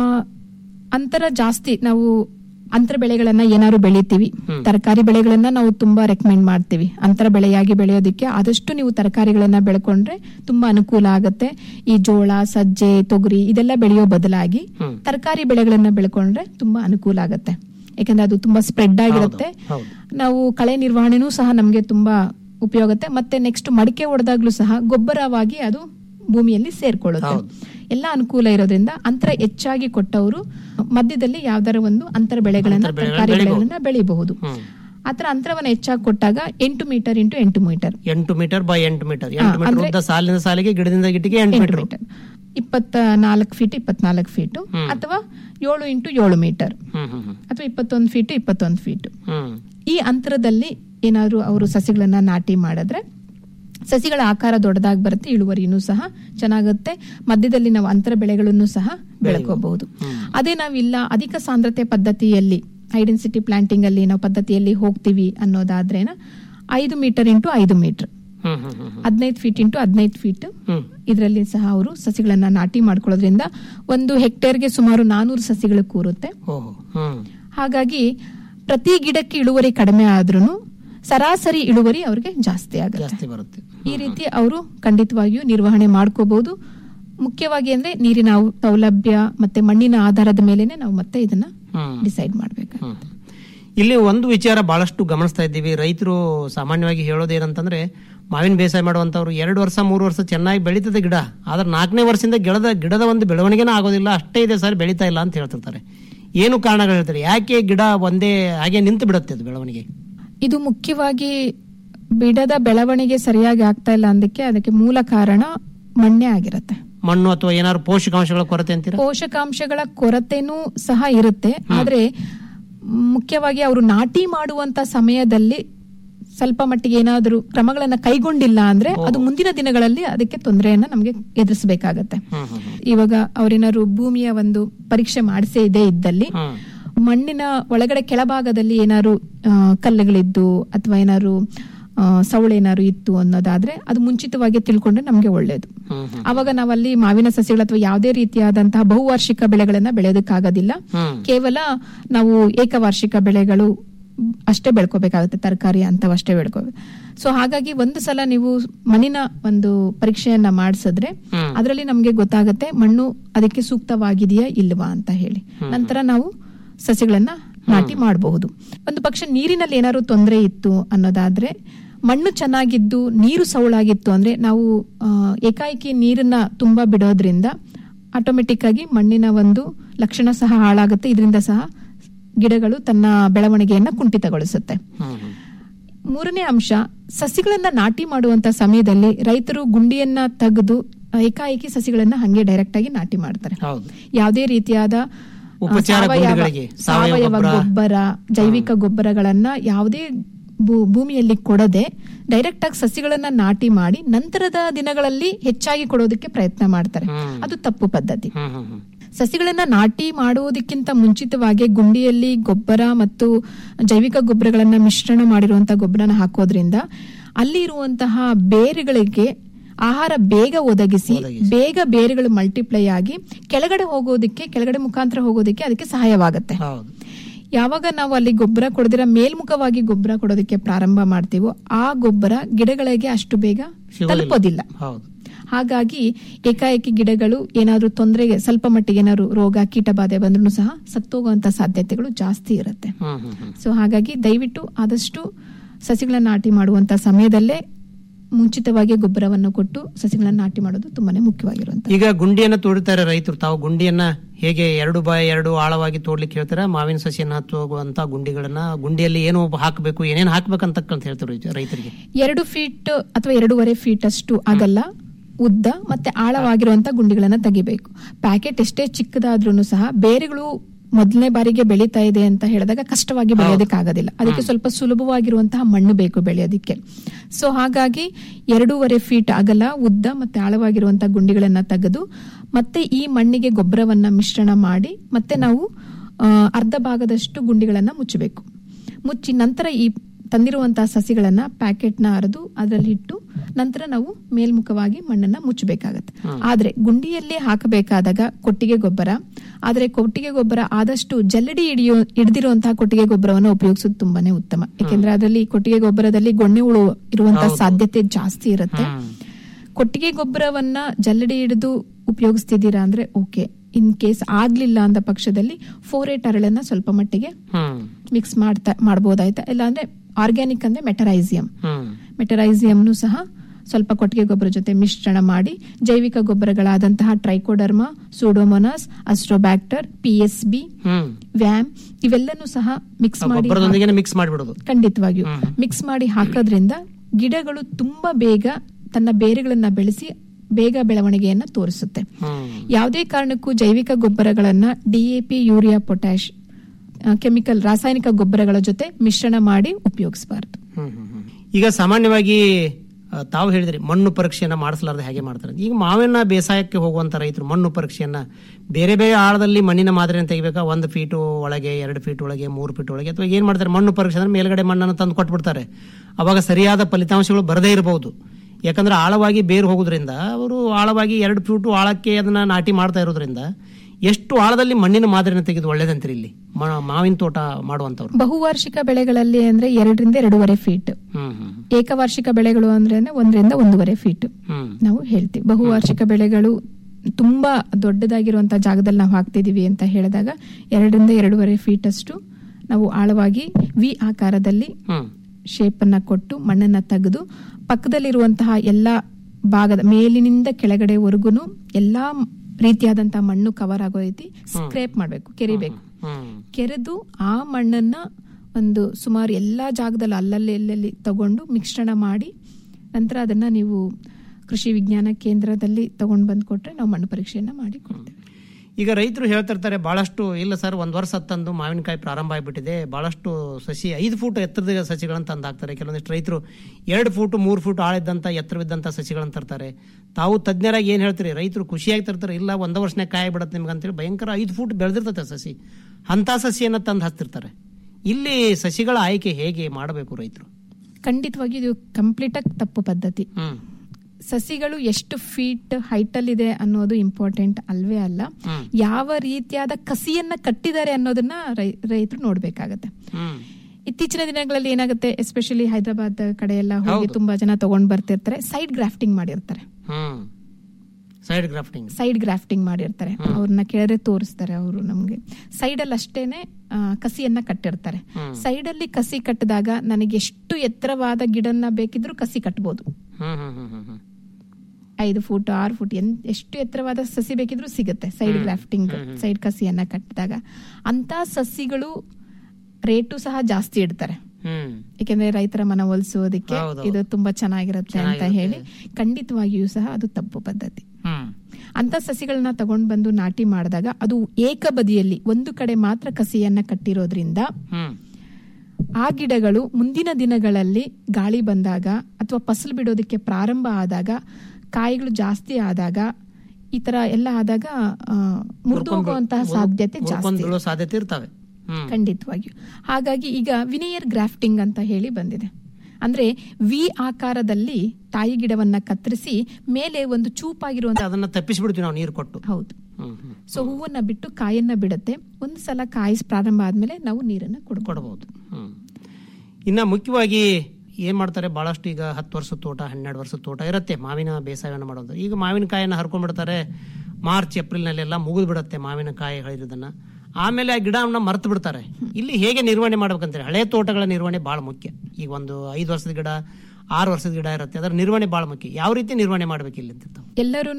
ಅಂತರ ಜಾಸ್ತಿ ನಾವು ಅಂತರ ಬೆಳೆಗಳನ್ನ ಏನಾದ್ರು ಬೆಳಿತೀವಿ ತರಕಾರಿ ಬೆಳೆಗಳನ್ನ ನಾವು ತುಂಬಾ ರೆಕಮೆಂಡ್ ಮಾಡ್ತೀವಿ ಅಂತರ ಬೆಳೆಯಾಗಿ ಬೆಳೆಯೋದಕ್ಕೆ ಆದಷ್ಟು ನೀವು ತರಕಾರಿಗಳನ್ನ ಬೆಳ್ಕೊಂಡ್ರೆ ತುಂಬಾ ಅನುಕೂಲ ಆಗುತ್ತೆ ಈ ಜೋಳ ಸಜ್ಜೆ ತೊಗರಿ ಇದೆಲ್ಲ ಬೆಳೆಯೋ ಬದಲಾಗಿ ತರಕಾರಿ ಬೆಳೆಗಳನ್ನ ಬೆಳ್ಕೊಂಡ್ರೆ ತುಂಬಾ ಅನುಕೂಲ ಆಗುತ್ತೆ ಯಾಕಂದ್ರೆ ಅದು ತುಂಬಾ ಸ್ಪ್ರೆಡ್ ಆಗಿರುತ್ತೆ ಹೌದು. ನಾವು ಕಳೆ ನಿರ್ವಹಣೆನೂ ಸಹ ನಮ್ಗೆ ತುಂಬಾ ಉಪಯೋಗತ್ತೆ ಮತ್ತೆ ನೆಕ್ಸ್ಟ್ ಮಡಿಕೆ ಹೊಡೆದಾಗ್ಲೂ ಸಹ ಗೊಬ್ಬರವಾಗಿ ಅದು ಭೂಮಿಯಲ್ಲಿ ಸೇರ್ಕೊಳ್ಳುತ್ತೆ ಎಲ್ಲ ಅನುಕೂಲ ಇರೋದ್ರಿಂದ ಅಂತರ ಹೆಚ್ಚಾಗಿ ಕೊಟ್ಟವರು ಮಧ್ಯದಲ್ಲಿ ಯಾವ್ದಾರ ಒಂದು ಅಂತರ ಬೆಳೆಗಳನ್ನ ಅಂತರ ಬೆಳೆಗಳನ್ನ ತರಕಾರಿ ಬೆಳಿಬಹುದು. ಬೆಳೆಗಳನ್ನ ಬೆಳಿಬಹುದು ಆತರ ಅಂತರವನ್ನ ಹೆಚ್ಚಾಗಿ ಕೊಟ್ಟಾಗ ಎಂಟು ಮೀಟರ್ ಇಂಟು ಎಂಟು ಮೀಟರ್ ಎಂಟು ಮೀಟರ್ ಬೈ ಎಂಟು ಮೀಟರ್ ಎಂಟು ಮೀಟರ್ ಅಂದ್ರೆ- ಉದ್ದ ಸಾಲಿನ ಸಾಲಿಗೆ ಗಿಡದಿಂದ ಗಿಡಕ್ಕೆ ಎಂಟು ಎಂಟು ಮೀಟರ್ ಮೀಟರ್ ಇಪ್ಪತ್ತ ನಾಲ್ಕು ಫೀಟ್ ಇಪ್ಪತ್ನಾಲ್ಕು ಫೀಟ್ ಅಥವಾ ಏಳು ಇಂಟು ಏಳು ಮೀಟರ್ ಹ್ಮ್ ಹ್ಮ್ ಹ್ಮ್ ಅಥವಾ ಇಪ್ಪತ್ತೊಂದು ಫೀಟ್ ಇಪ್ಪತ್ತೊಂದು ಫೀಟ್ ಹ್ಮ್ ಈ ಅಂತರದಲ್ಲಿ ಏನಾದ್ರು ಅವರು ಸಸಿಗಳನ್ನ ನಾಟಿ ಮಾಡಿದ್ರೆ ಸಸಿಗಳ ಆಕಾರ ದೊಡ್ಡದಾಗಿ ಬರುತ್ತೆ ಇಳುವರಿನೂ ಸಹ ಚೆನ್ನಾಗುತ್ತೆ ಮಧ್ಯದಲ್ಲಿ ನಾವು ಅಂತರ ಬೆಳೆಗಳನ್ನು ಸಹ ಬೆಳ್ಕೋಬಹುದು ಅದೇ ನಾವಿಲ್ಲ ಅಧಿಕ ಸಾಂದ್ರತೆ ಪದ್ಧತಿಯಲ್ಲಿ ಐಡೆನ್ಸಿಟಿ ಪ್ಲಾಂಟಿಂಗ್ ಅಲ್ಲಿ ನಾವು ಪದ್ಧತಿಯಲ್ಲಿ ಹೋಗ್ತೀವಿ ಅನ್ನೋದಾದ್ರೇನ ಐದು ಮೀಟರ್ ಇಂಟು ಐದು ಮೀಟರ್ ಹ್ಮ್ ಹ್ಮ್ ಹ್ಮ್ ಹದಿನೈದು ಫೀಟ್ ಇಂಟು ಹದಿನೈದು ಫೀಟ್ ಹ್ಮ್. ಇದರಲ್ಲಿ ಸಹ ಅವರು ಸಸಿಗಳನ್ನ ನಾಟಿ ಮಾಡ್ಕೊಳ್ಳೋದ್ರಿಂದ ಒಂದು ಹೆಕ್ಟೇರ್ಗೆ ಸುಮಾರು ನಾನೂರು ಸಸಿಗಳು ಕೂರುತ್ತೆ ಓಹೋ ಹ್ಮ್ ಹಾಗಾಗಿ ಪ್ರತಿ ಗಿಡಕ್ಕೆ ಇಳುವರಿ ಕಡಿಮೆ ಆದ್ರೂ ಸರಾಸರಿ ಇಳುವರಿ ಅವ್ರಿಗೆ ಜಾಸ್ತಿ ಆಗುತ್ತೆ ಜಾಸ್ತಿ ಬರುತ್ತೆ ಈ ರೀತಿ ಅವರು ಖಂಡಿತವಾಗಿಯೂ ನಿರ್ವಹಣೆ ಮಾಡ್ಕೋಬಹುದು ಮುಖ್ಯವಾಗಿ ಅಂದ್ರೆ ನೀರಿನ ಔ- ಸೌಲಭ್ಯ ಮತ್ತೆ ಮಣ್ಣಿನ ಆಧಾರದ ಮೇಲೆನೆ ನಾವು ಮತ್ತೆ ಇದನ್ನ ಹ್ಮ್. ಡಿಸೈಡ್ ಮಾಡ್ಬೇಕು ಹ್ಮ್. ಇಲ್ಲಿ ಒಂದು ವಿಚಾರ ಬಹಳಷ್ಟು ಗಮನಿಸ್ತಾ ಇದ್ದೀವಿ ರೈತರು ಸಾಮಾನ್ಯವಾಗಿ ಹೇಳೋದೇನಂತಂದ್ರೆ ಮಾವಿನ ಬೇಸಾಯ ಮಾಡುವಂತವ್ರು ಎರಡು ವರ್ಷ ಮೂರು ವರ್ಷ ಚೆನ್ನಾಗಿ ಬೆಳೀತದೆ ಗಿಡ ಆದ್ರೆ ನಾಲ್ಕನೇ ವರ್ಷದಿಂದ ಗಿಡದ ಗಿಡದ ಒಂದು ಬೆಳವಣಿಗೆನೂ ಆಗೋದಿಲ್ಲ ಅಷ್ಟೇ ಇದೆ ಸರ್ ಬೆಳೀತಾ ಇಲ್ಲ ಅಂತ ಹೇಳ್ತಿರ್ತಾರೆ ಏನು ಕಾರಣಗಳು ಹೇಳ್ತಾರೆ ಯಾಕೆ ಗಿಡ ಒಂದೇ ಹಾಗೆ ನಿಂತು ಬಿಡುತ್ತೆ ಅದು ಬೆಳವಣಿಗೆ ಇದು ಮುಖ್ಯವಾಗಿ ಬಿಡದ ಬೆಳವಣಿಗೆ ಸರಿಯಾಗಿ ಆಗ್ತಾ ಇಲ್ಲ ಅಂದಕ್ಕೆ ಅದಕ್ಕೆ ಮೂಲ ಕಾರಣ ಮಣ್ಣೆ ಆಗಿರುತ್ತೆ ಮಣ್ಣು ಅಥವಾ ಏನಾದ್ರು ಪೋಷಕಾಂಶಗಳ ಕೊರತೆ ಅಂತೀರಾ ಪೋಷಕಾಂಶಗಳ ಕೊರತೆನೂ ಸಹ ಇರುತ್ತೆ ಆದ್ರೆ ಮುಖ್ಯವಾಗಿ ಅವರು ನಾಟಿ ಮಾಡುವಂತ ಸಮಯದಲ್ಲಿ ಸ್ವಲ್ಪ ಮಟ್ಟಿಗೆ ಏನಾದರೂ ಕ್ರಮಗಳನ್ನ ಕೈಗೊಂಡಿಲ್ಲ ಅಂದ್ರೆ ಅದು ಮುಂದಿನ ದಿನಗಳಲ್ಲಿ ಅದಕ್ಕೆ ತೊಂದರೆಯನ್ನ ನಮಗೆ ಎದುರಿಸಬೇಕಾಗತ್ತೆ ಇವಾಗ ಅವ್ರೇನಾದ್ರು ಭೂಮಿಯ ಒಂದು ಪರೀಕ್ಷೆ ಮಾಡಿಸೇ ಇದೆ ಇದ್ದಲ್ಲಿ ಮಣ್ಣಿನ ಒಳಗಡೆ ಕೆಳಭಾಗದಲ್ಲಿ ಏನಾದ್ರು ಆ, ಕಲ್ಲುಗಳಿದ್ದು ಅಥವಾ ಏನಾದ್ರು ಆ, ಸವಳು ಏನಾದ್ರು ಇತ್ತು ಅನ್ನೋದಾದ್ರೆ ಅದು ಮುಂಚಿತವಾಗಿ ತಿಳ್ಕೊಂಡ್ರೆ ನಮ್ಗೆ ಒಳ್ಳೇದು ಅವಾಗ ನಾವಲ್ಲಿ ಮಾವಿನ ಸಸ್ಯಗಳು ಅಥವಾ ಯಾವುದೇ ರೀತಿಯಾದಂತಹ ಬಹುವಾರ್ಷಿಕ ಬೆಳೆಗಳನ್ನ ಬೆಳೆಯೋದಕ್ಕಾಗೋದಿಲ್ಲ ಕೇವಲ ನಾವು ಏಕವಾರ್ಷಿಕ ಬೆಳೆಗಳು ಅಷ್ಟೇ ಬೆಳ್ಕೋಬೇಕಾಗುತ್ತೆ ತರಕಾರಿ ಅಂತವಷ್ಟೇ ಬೆಳ್ಕೋಬೇಕು ಸೊ ಹಾಗಾಗಿ ಒಂದು ಸಲ ನೀವು ಮಣ್ಣಿನ ಒಂದು ಪರೀಕ್ಷೆಯನ್ನ ಮಾಡಿಸಿದ್ರೆ ಅದರಲ್ಲಿ ನಮ್ಗೆ ಗೊತ್ತಾಗುತ್ತೆ ಮಣ್ಣು ಅದಕ್ಕೆ ಸೂಕ್ತವಾಗಿದೆಯಾ ಇಲ್ವಾ ಅಂತ ಹೇಳಿ ನಂತರ ನಾವು ಸಸ್ಯಗಳನ್ನ ನಾಟಿ ಮಾಡಬಹುದು ಒಂದು ಪಕ್ಷ ನೀರಿನಲ್ಲಿ ಏನಾದ್ರು ತೊಂದರೆ ಇತ್ತು ಅನ್ನೋದಾದ್ರೆ ಮಣ್ಣು ಚೆನ್ನಾಗಿದ್ದು ನೀರು ಸವಳಾಗಿತ್ತು ಅಂದ್ರೆ ನಾವು ಆ, ಏಕಾಏಕಿ ನೀರನ್ನ ತುಂಬಾ ಬಿಡೋದ್ರಿಂದ ಆಟೋಮೆಟಿಕ್ ಆಗಿ ಮಣ್ಣಿನ ಒಂದು ಲಕ್ಷಣ ಸಹ ಹಾಳಾಗುತ್ತೆ ಇದರಿಂದ ಸಹ ಗಿಡಗಳು ತನ್ನ ಬೆಳವಣಿಗೆಯನ್ನ ಕುಂಠಿತಗೊಳಿಸುತ್ತೆ ಮೂರನೇ ಅಂಶ ಸಸಿಗಳನ್ನ ನಾಟಿ ಮಾಡುವಂತ ಸಮಯದಲ್ಲಿ ರೈತರು ಗುಂಡಿಯನ್ನ ತೆಗೆದು ಏಕಾಏಕಿ ಸಸಿಗಳನ್ನ ಹಂಗೆ ಡೈರೆಕ್ಟ್ ಆಗಿ ನಾಟಿ ಮಾಡ್ತಾರೆ ಹೌದು ಯಾವುದೇ ರೀತಿಯಾದ ಆ, ಉಪಚಾರ ಸಾವಯವ- ಗುಂಡಿಗಳಿಗೆ, ಸಾವಯವ ಸಾವಯವ ಗೊಬ್ಬರ. ಗೊಬ್ಬರ ಜೈವಿಕ ಗೊಬ್ಬರಗಳನ್ನ ಯಾವುದೇ ಭೂ- ಭೂಮಿಯಲ್ಲಿ ಕೊಡದೆ ಡೈರೆಕ್ಟ್ ಆಗಿ ಸಸಿಗಳನ್ನ ನಾಟಿ ಮಾಡಿ ನಂತರದ ದಿನಗಳಲ್ಲಿ ಹೆಚ್ಚಾಗಿ ಕೊಡೋದಕ್ಕೆ ಪ್ರಯತ್ನ ಮಾಡ್ತಾರೆ ಅದು ತಪ್ಪು ಪದ್ಧತಿ ಹ್ಮ್ ಹ್ಮ್ ಹ್ಮ್ ಸಸಿಗಳನ್ನ ನಾಟಿ ಮಾಡುವುದಕ್ಕಿಂತ ಮುಂಚಿತವಾಗಿ ಗುಂಡಿಯಲ್ಲಿ ಗೊಬ್ಬರ ಮತ್ತು ಜೈವಿಕ ಗೊಬ್ಬರಗಳನ್ನ ಮಿಶ್ರಣ ಮಾಡಿರುವಂತಹ ಗೊಬ್ಬರನ ಹಾಕೋದ್ರಿಂದ ಅಲ್ಲಿ ಇರುವಂತಹ ಬೇರುಗಳಿಗೆ ಆಹಾರ ಬೇಗ ಒದಗಿಸಿ ಬೇಗ ಬೇರುಗಳು ಮಲ್ಟಿಪ್ಲೈ ಆಗಿ ಕೆಳಗಡೆ ಹೋಗೋದಕ್ಕೆ ಕೆಳಗಡೆ ಮುಖಾಂತರ ಹೋಗೋದಕ್ಕೆ ಅದಕ್ಕೆ ಸಹಾಯವಾಗುತ್ತೆ ಹೌದು ಯಾವಾಗ ನಾವು ಅಲ್ಲಿ ಗೊಬ್ಬರ ಕೊಡದಿರ ಮೇಲ್ಮುಖವಾಗಿ ಗೊಬ್ಬರ ಕೊಡೋದಕ್ಕೆ ಪ್ರಾರಂಭ ಮಾಡ್ತೀವೋ ಆ ಗೊಬ್ಬರ ಗಿಡಗಳಿಗೆ ಅಷ್ಟು ಬೇಗ ತಲುಪೋದಿಲ್ಲ ಹೌದು ಹಾಗಾಗಿ ಏಕಾಏಕಿ ಗಿಡಗಳು ಏನಾದ್ರೂ ತೊಂದರೆಗೆ ಸ್ವಲ್ಪ ಮಟ್ಟಿಗೆ ಏನಾದ್ರು ರೋಗ ಕೀಟ ಬಾಧೆ ಬಂದ್ರೂ ಸಹ ಸತ್ತೋಗುವಂತ ಸಾಧ್ಯತೆಗಳು ಜಾಸ್ತಿ ಇರುತ್ತೆ ಹ್ಮ್ ಹ್ಮ್ ಹ್ಮ್ ಸೊ ಹಾಗಾಗಿ ದಯವಿಟ್ಟು ಆದಷ್ಟು ಸಸಿಗಳನ್ನ ನಾಟಿ ಮಾಡುವಂತ ಸಮಯದಲ್ಲೇ ಮುಂಚಿತವಾಗಿ ಗೊಬ್ಬರವನ್ನು ಕೊಟ್ಟು ಸಸಿಗಳನ್ನ ನಾಟಿ ಮಾಡೋದು ತುಂಬಾನೇ ಮುಖ್ಯವಾಗಿರುವಂತ ಈಗ ಗುಂಡಿಯನ್ನ ತೋಡುತ್ತಾರೆ ರೈತರು ತಾವು ಗುಂಡಿಯನ್ನ ಹೇಗೆ ಎರಡು ಬಾಯ ಎರಡು ಆಳವಾಗಿ ತೋಡ್ಲಿಕ್ಕೆ ಹೇಳ್ತಾರೆ ಮಾವಿನ ಸಸಿಯನ್ನ ಹತ್ತು ಹೋಗುವಂತ ಗುಂಡಿಗಳನ್ನ ಗುಂಡಿಯಲ್ಲಿ ಏನು ಹಾಕಬೇಕು ಏನೇನು ಹಾಕ್ಬೇಕಂತ ಹೇಳ್ತಾರೆ ರೈತರಿಗೆ ಎರಡು ಫೀಟ್ ಅಥವಾ ಎರಡೂವರೆ ಫೀಟ್ ಅಷ್ಟು ಆಗಲ್ಲ ಉದ್ದ ಮತ್ತೆ ಆಳವಾಗಿರುವಂತ ಗುಂಡಿಗಳನ್ನ ತೆಗಿಬೇಕು ಪ್ಯಾಕೆಟ್ ಎಷ್ಟೇ ಚಿಕ್ಕದಾದ್ರೂ ಸಹ ಬೇರೆಗಳು ಮೊದಲನೇ ಬಾರಿಗೆ ಬೆಳೀತಾ ಇದೆ ಅಂತ ಹೇಳಿದಾಗ ಕಷ್ಟವಾಗಿ ಬೆಳೆಯೋದಕ್ಕೆ ಆಗೋದಿಲ್ಲ ಅದಕ್ಕೆ ಸ್ವಲ್ಪ ಸುಲಭವಾಗಿರುವಂತಹ ಮಣ್ಣು ಬೇಕು ಬೆಳೆಯೋದಕ್ಕೆ ಸೊ ಹಾಗಾಗಿ ಎರಡೂವರೆ ಫೀಟ್ ಅಗಲ ಉದ್ದ ಮತ್ತೆ ಆಳವಾಗಿರುವಂತಹ ಗುಂಡಿಗಳನ್ನ ತೆಗೆದು ಮತ್ತೆ ಈ ಮಣ್ಣಿಗೆ ಗೊಬ್ಬರವನ್ನ ಮಿಶ್ರಣ ಮಾಡಿ ಮತ್ತೆ ನಾವು ಆ, ಅರ್ಧ ಭಾಗದಷ್ಟು ಗುಂಡಿಗಳನ್ನ ಮುಚ್ಚಬೇಕು ಮುಚ್ಚಿ ನಂತರ ಈ ತಂದಿರುವಂತಹ ಸಸಿಗಳನ್ನ ಪ್ಯಾಕೆಟ್ ನ ಅರೆದು ಅದರಲ್ಲಿ ಇಟ್ಟು ನಂತರ ನಾವು ಮೇಲ್ಮುಖವಾಗಿ ಮಣ್ಣನ್ನ ಮುಚ್ಚಬೇಕಾಗತ್ತೆ ಆದ್ರೆ ಗುಂಡಿಯಲ್ಲಿ ಹಾಕಬೇಕಾದಾಗ ಕೊಟ್ಟಿಗೆ ಗೊಬ್ಬರ ಆದ್ರೆ ಕೊಟ್ಟಿಗೆ ಗೊಬ್ಬರ ಆದಷ್ಟು ಜಲ್ಲಡಿ ಹಿಡಿಯೋ ಹಿಡಿದಿರುವಂತಹ ಕೊಟ್ಟಿಗೆ ಗೊಬ್ಬರವನ್ನು ಉಪಯೋಗಿಸೋದು ತುಂಬಾನೇ ಉತ್ತಮ ಯಾಕೆಂದ್ರೆ ಅದರಲ್ಲಿ ಕೊಟ್ಟಿಗೆ ಗೊಬ್ಬರದಲ್ಲಿ ಗೊಣ್ಣೆ ಹುಳು ಇರುವಂತಹ ಸಾಧ್ಯತೆ ಜಾಸ್ತಿ ಇರುತ್ತೆ ಕೊಟ್ಟಿಗೆ ಗೊಬ್ಬರವನ್ನ ಜಲ್ಲಡಿ ಹಿಡಿದು ಉಪಯೋಗಿಸ್ತಿದ್ದೀರಾ ಅಂದ್ರೆ ಓಕೆ ಇನ್ ಕೇಸ್ ಆಗ್ಲಿಲ್ಲ ಅಂತ ಪಕ್ಷದಲ್ಲಿ ಫೋರೇಟ್ ಅರಳನ್ನ ಸ್ವಲ್ಪ ಮಟ್ಟಿಗೆ ಹ್ಮ್ ಮಿಕ್ಸ್ ಮಾಡ್ತಾ ಮಾಡಬಹುದಾಯ್ತಾ ಇಲ್ಲ ಅಂದ್ರೆ ಆರ್ಗ್ಯಾನಿಕ್ ಅಂದ್ರೆ ಮೆಟರೈಸಿಯಂ ಹ್ಮ್ ಮೆಟರೈಸಿಯಂನು ಸಹ ಸ್ವಲ್ಪ ಕೊಟ್ಟಿಗೆ ಗೊಬ್ಬರ ಜೊತೆ ಮಿಶ್ರಣ ಮಾಡಿ ಜೈವಿಕ ಗೊಬ್ಬರಗಳಾದಂತಹ trichoderma pseudomonas azotobacter P S B hmm VAM ಇವೆಲ್ಲನೂ ಸಹ ಮಿಕ್ಸ್ ಮಾಡಿ ಗೊಬ್ಬರದೊಂದಿಗೆ ಮಿಕ್ಸ್ ಮಾಡಿಬಿಡೋದು ಖಂಡಿತವಾಗಿಯೂ ಮಿಕ್ಸ್ ಮಾಡಿ ಹಾಕೋದ್ರಿಂದ ಗಿಡಗಳು ತುಂಬಾ ಬೇಗ ತನ್ನ ಬೇರುಗಳನ್ನ ಬೆಳೆಸಿ ಬೇಗ ಬೆಳವಣಿಗೆಯನ್ನ ತೋರಿಸುತ್ತೆ ಹ್ಮ್ ಯಾವುದೇ ಕಾರಣಕ್ಕೂ ಜೈವಿಕ ಗೊಬ್ಬರಗಳನ್ನ ಡಿಎಪಿ ಯೂರಿಯಾ ಪೊಟ್ಯಾಶ್ ಕೆಮಿಕಲ್ ರಾಸಾಯನಿಕ ಗೊಬ್ಬರಗಳ ಜೊತೆ ಮಿಶ್ರಣ ಮಾಡಿ ಉಪಯೋಗಿಸಬಾರದು ಹ್ಮ್, ಹ್ಮ್, ಹ್ಮ್. ಈಗ ಸಾಮಾನ್ಯವಾಗಿ ಆ, ತಾವು ಹೇಳಿದ್ರಿ ಮಣ್ಣು ಪರೀಕ್ಷೆಯನ್ನ ಮಾಡಿಸಲಾರ್ದೆ ಹೇಗೆ ಮಾಡ್ತಾರೆ ಈಗ ಮಾವಿನ ಬೇಸಾಯಕ್ಕೆ ಹೋಗುವಂತ ರೈತರು ಮಣ್ಣು ಪರೀಕ್ಷೆಯನ್ನ ಬೇರೆ ಬೇರೆ ಆಳದಲ್ಲಿ ಮಣ್ಣಿನ ಮಾದರಿಯನ್ನು ತೆಗಿಬೇಕಾ ಒಂದು ಫೀಟು ಒಳಗೆ ಎರಡು ಫೀಟ್ ಒಳಗೆ ಮೂರು ಫೀಟ್ ಒಳಗೆ ಅಥವಾ ಏನ್ ಮಾಡ್ತಾರೆ ಮಣ್ಣು ಪರೀಕ್ಷೆ ಅಂದ್ರೆ ಮೇಲ್ಗಡೆ ಮಣ್ಣನ್ನು ತಂದು ಕೊಟ್ಬಿಡ್ತಾರೆ ಅವಾಗ ಸರಿಯಾದ ಫಲಿತಾಂಶಗಳು ಬರದೇ ಇರಬಹುದು ಯಾಕಂದ್ರೆ ಆಳವಾಗಿ ಬೇರು ಹೋಗೋದ್ರಿಂದ ಅವರು ಆಳವಾಗಿ ಎರಡು ಫೀಟು ಆಳಕ್ಕೆ ಅದನ್ನ ನಾಟಿ ಮಾಡ್ತಾ ಇರೋದ್ರಿಂದ ಎಷ್ಟು ಆಳದಲ್ಲಿ ಮಣ್ಣಿನ ಮಾದರಿಯನ್ನು ತೆಗೆದು ಒಳ್ಳೇದಂತೀರಿ ಇಲ್ಲಿ ಮ- ಮಾವಿನ ತೋಟ ಮಾಡುವಂತವ್ರು ಬಹುವಾರ್ಷಿಕ ಬೆಳೆಗಳಲ್ಲಿ ಅಂದ್ರೆ ಎರಡರಿಂದ ಎರಡೂವರೆ ಫೀಟ್ ಹ್ಮ್ ಹ್ಮ್ ಏಕವಾರ್ಷಿಕ ಬೆಳೆಗಳು ಅಂದ್ರೆ ಒಂದರಿಂದ ಒಂದೂವರೆ ಫೀಟ್ ಹ್ಮ್ ನಾವು ಹೇಳ್ತೀವಿ ಬಹುವಾರ್ಷಿಕ ಬೆಳೆಗಳು ತುಂಬಾ ದೊಡ್ಡದಾಗಿರುವಂತಹ ಜಾಗದಲ್ಲಿ ನಾವು ಹಾಕ್ತಿದೀವಿ ಅಂತ ಹೇಳಿದಾಗ ಎರಡರಿಂದ ಎರಡೂವರೆ ಫೀಟ್ ಅಷ್ಟು ನಾವು ಆಳವಾಗಿ ವಿ ಆಕಾರದಲ್ಲಿ ಹ್ಮ್ ಶೇಪ್ ಅನ್ನ ಕೊಟ್ಟು ಮಣ್ಣನ್ನ ತೆಗೆದು ಪಕ್ಕದಲ್ಲಿರುವಂತಹ ಎಲ್ಲಾ ಭಾಗದ ಮೇಲಿನಿಂದ ಕೆಳಗಡೆವರೆಗೂ ಎಲ್ಲಾ ರೀತಿಯಾದಂತಹ ಮಣ್ಣು ಕವರ್ ಆಗೋ ರೀತಿ ಸ್ಕ್ರೇಪ್ ಮಾಡಬೇಕು ಕೆರಿಬೇಕು ಹ್ಮ್ ಕೆರೆದು ಆ ಮಣ್ಣನ್ನ ಒಂದು ಸುಮಾರು ಎಲ್ಲಾ ಜಾಗದಲ್ಲಿ ಅಲ್ಲಲ್ಲಿ ಎಲ್ಲೆಲ್ಲಿ ತಗೊಂಡು ಮಿಶ್ರಣ ಮಾಡಿ ನಂತರ ಅದನ್ನ ನೀವು ಕೃಷಿ ವಿಜ್ಞಾನ ಕೇಂದ್ರದಲ್ಲಿ ತಗೊಂಡು ಬಂದು ಕೊಟ್ರೆ ನಾವು ಮಣ್ಣು ಪರೀಕ್ಷೆಯನ್ನ ಮಾಡಿ ಕೊಡ್ತೇವೆ ಈಗ ರೈತರು ಹೇಳ್ತಿರ್ತಾರೆ ಬಹಳಷ್ಟು ಇಲ್ಲ ಸರ್ ಒಂದ್ ವರ್ಷ ತಂದು ಮಾವಿನಕಾಯಿ ಪ್ರಾರಂಭ ಆಗಿಬಿಟ್ಟಿದೆ ಬಹಳಷ್ಟು ಸಸಿ ಐದು ಫೂಟ್ ಎತ್ತರದ ಸಸಿಗಳನ್ನು ತಂದು ಹಾಕ್ತಾರೆ ಕೆಲವೊಂದಿಷ್ಟು ರೈತರು ಎರಡು ಫೂಟ್ ಮೂರು ಫೂಟ್ ಆಳಿದ್ದಂತ ಎತ್ತರವಿದ್ದಂತ ಸಸಿಗಳನ್ನು ತರ್ತಾರೆ ತಾವು ತಜ್ಞರಾಗಿ ಏನ್ ಹೇಳ್ತೀರಿ ರೈತರು ಖುಷಿಯಾಗಿ ತರ್ತಾರೆ ಇಲ್ಲ ಒಂದ ವರ್ಷನೇ ಕಾಯಿ ಬಿಡತ್ತೆ ನಿಮ್ಗೆ ಅಂತೇಳಿ ಭಯಂಕರ ಐದು ಫೂಟ್ ಬೆಳೆದಿರ್ತತೆ ಸಸಿ ಅಂತ ಸಸಿಯನ್ನ ತಂದು ಹಚ್ತಿರ್ತಾರೆ ಇಲ್ಲಿ ಸಸಿಗಳ ಆಯ್ಕೆ ಹೇಗೆ ಮಾಡಬೇಕು ರೈತರು ಖಂಡಿತವಾಗಿ ಇದು ಕಂಪ್ಲೀಟ್ ಆಗಿ ತಪ್ಪು ಪದ್ಧತಿ ಹ್ಮ್ ಸಸಿಗಳು ಎಷ್ಟು ಫೀಟ್ ಹೈಟ್ ಅಲ್ಲಿ ಇದೆ ಅನ್ನೋದು ಇಂಪಾರ್ಟೆಂಟ್ ಅಲ್ವೇ ಅಲ್ಲ ಹ್ಮ್. ಯಾವ ರೀತಿಯಾದ ಕಸಿಯನ್ನ ಕಟ್ಟಿದ್ದಾರೆ ಅನ್ನೋದನ್ನ ರೈ- ರೈತರು ನೋಡ್ಬೇಕಾಗತ್ತೆ ಹ್ಮ್ ಇತ್ತೀಚಿನ ದಿನಗಳಲ್ಲಿ ಏನಾಗುತ್ತೆ ಎಸ್ಪೆಷಲಿ ಹೈದರಾಬಾದ್ ಕಡೆ ಎಲ್ಲ ಹೋಗಿ ಹೌದು. ತುಂಬಾ ಜನ ತಗೊಂಡ್ ಬರ್ತಿರ್ತಾರೆ ಸೈಡ್ ಗ್ರಾಫ್ಟಿಂಗ್ ಮಾಡಿರ್ತಾರೆ hmm side grafting side grafting ಮಾಡಿರ್ತಾರೆ ಅವ್ರನ್ನ ಕೇಳಿದ್ರೆ ತೋರಿಸ್ತಾರೆ ಅವರು ನಮ್ಗೆ ಸೈಡ್ ಅಲ್ಲಿ ಅಷ್ಟೇನೆ ಆ, ಕಸಿಯನ್ನ ಕಟ್ಟಿರ್ತಾರೆ ಸೈಡ್ ಅಲ್ಲಿ ಕಸಿ ಕಟ್ಟಿದಾಗ ನನಗೆ ಎಷ್ಟು ಎತ್ತರವಾದ ಗಿಡನ್ನ ಬೇಕಿದ್ರೂ ಕಸಿ ಕಟ್ಬೋದು ಹ್ಮ್ ಹ್ಮ್ ಹ್ಮ್ ಹ್ಮ್ ಹ್ಮ್ ಐದು ಫುಟ್ ಆರು ಫುಟ್ ಎನ್ ಎಷ್ಟು ಎತ್ತರವಾದ ಸಸಿ ಬೇಕಿದ್ರೂ ಸಿಗುತ್ತೆ ಸೈಡ್ ಗ್ರಾಫ್ಟಿಂಗ್ ಸೈಡ್ ಕಸಿಯನ್ನ ಕಟ್ಟಿದಾಗ ಅಂತ ಸಸಿಗಳು ರೇಟು ಸಹ ಜಾಸ್ತಿ ಇಡ್ತಾರೆ ಹ್ಮ್ ಯಾಕೆಂದ್ರೆ ರೈತರ ಮನ ಒಲಿಸೋದಕ್ಕೆ ಹೌದೌದು. ಇದು ತುಂಬಾ ಚೆನ್ನಾಗಿರುತ್ತೆ ಅಂತ ಹೇಳಿ ಖಂಡಿತವಾಗಿಯೂ ಸಹ ಅದು ತಪ್ಪು ಪದ್ಧತಿ ಹ್ಮ್ ಅಂತ ಸಸಿಗಳನ್ನ ತಗೊಂಡ್ ಬಂದು ನಾಟಿ ಮಾಡಿದಾಗ ಅದು ಏಕ ಬದಿಯಲ್ಲಿ ಒಂದು ಕಡೆ ಮಾತ್ರ ಕಸಿಯನ್ನ ಕಟ್ಟಿರೋದ್ರಿಂದ ಹ್ಮ್ ಆ ಗಿಡಗಳು ಮುಂದಿನ ದಿನಗಳಲ್ಲಿ ಗಾಳಿ ಬಂದಾಗ ಅಥವಾ ಫಸಲು ಬಿಡೋದಕ್ಕೆ ಪ್ರಾರಂಭ ಆದಾಗ ಕಾಯಿಗಳು ಜಾಸ್ತಿ ಆದಾಗ ಈ ತರ ಎಲ್ಲ ಆದಾಗ ಮುರಿದು ಹೋಗುವಂತಹ ಸಾಧ್ಯತೆ ಮುರ್ಕೊಂಡ್ ಜಾಸ್ತಿ ಬೀಳೋ ಸಾಧ್ಯತೆ ಇರ್ತವೆ ಹ್ಮ್ ಖಂಡಿತವಾಗಿಯೂ ಹಾಗಾಗಿ ಈಗ ವಿನಿಯರ್ ಗ್ರಾಫ್ಟಿಂಗ್ ಅಂತ ಹೇಳಿ ಬಂದಿದೆ ಅಂದ್ರೆ ವಿ ಆಕಾರದಲ್ಲಿ ತಾಯಿ ಗಿಡವನ್ನ ಕತ್ತರಿಸಿ ಮೇಲೆ ಒಂದು ಚೂಪಾಗಿರುವಂತ ಅದನ್ನ ತಪ್ಪಿಸ್ಬಿಡ್ತೀವಿ ನಾವು ನೀರು ಕೊಟ್ಟು ಹೌದು ಹ್ಮ್ ಹ್ಮ್ ಸೊ ಹೂವನ್ನ ಬಿಟ್ಟು ಕಾಯನ್ನ ಬಿಡುತ್ತೆ ಒಂದು ಸಲ ಕಾಯಿ ಪ್ರಾರಂಭ ಆದ್ಮೇಲೆ ನಾವು ನೀರನ್ನ ಕೊಡ್ಬೋದು ಕೊಡಬಹುದು ಹ್ಮ್ ಇನ್ನ ಮುಖ್ಯವಾಗಿ ಏನ್ ಮಾಡ್ತಾರೆ ಬಹಳಷ್ಟು ಈಗ ಹತ್ತು ವರ್ಷದ ತೋಟ ಹನ್ನೆರಡು ವರ್ಷದ ತೋಟ ಇರುತ್ತೆ ಮಾವಿನ ಬೇಸಾಯವನ್ನು ಮಾಡೋದು ಈಗ ಮಾವಿನಕಾಯಿನ ಹರ್ಕೊಂಡ್ಬಿಡ್ತಾರೆ ಮಾರ್ಚ್ ಏಪ್ರಿಲ್ ನಲ್ಲೆಲ್ಲ ಮುಗಿದು ಬಿಡುತ್ತೆ ಮಾವಿನಕಾಯಿ ಇರೋದನ್ನ ಆಮೇಲೆ ಆ ಗಿಡವನ್ನ ಮರ್ತು ಬಿಡ್ತಾರೆ ಇಲ್ಲಿ ಹೇಗೆ ನಿರ್ವಹಣೆ ಮಾಡ್ಬೇಕಂತಾರೆ ಹಳೆ ತೋಟಗಳ ನಿರ್ವಹಣೆ ಬಹಳ ಮುಖ್ಯ ಈಗ ಒಂದು ಐದು ವರ್ಷದ ಗಿಡ ಆರು ವರ್ಷದ ಗಿಡ ಇರುತ್ತೆ ಅದರ ನಿರ್ವಹಣೆ ಬಹಳ ಮುಖ್ಯ ಯಾವ ರೀತಿ ನಿರ್ವಹಣೆ ಮಾಡ್ಬೇಕು ಇಲ್ಲಿ ಅಂತ ತಾವು? ಎಲ್ಲರೂ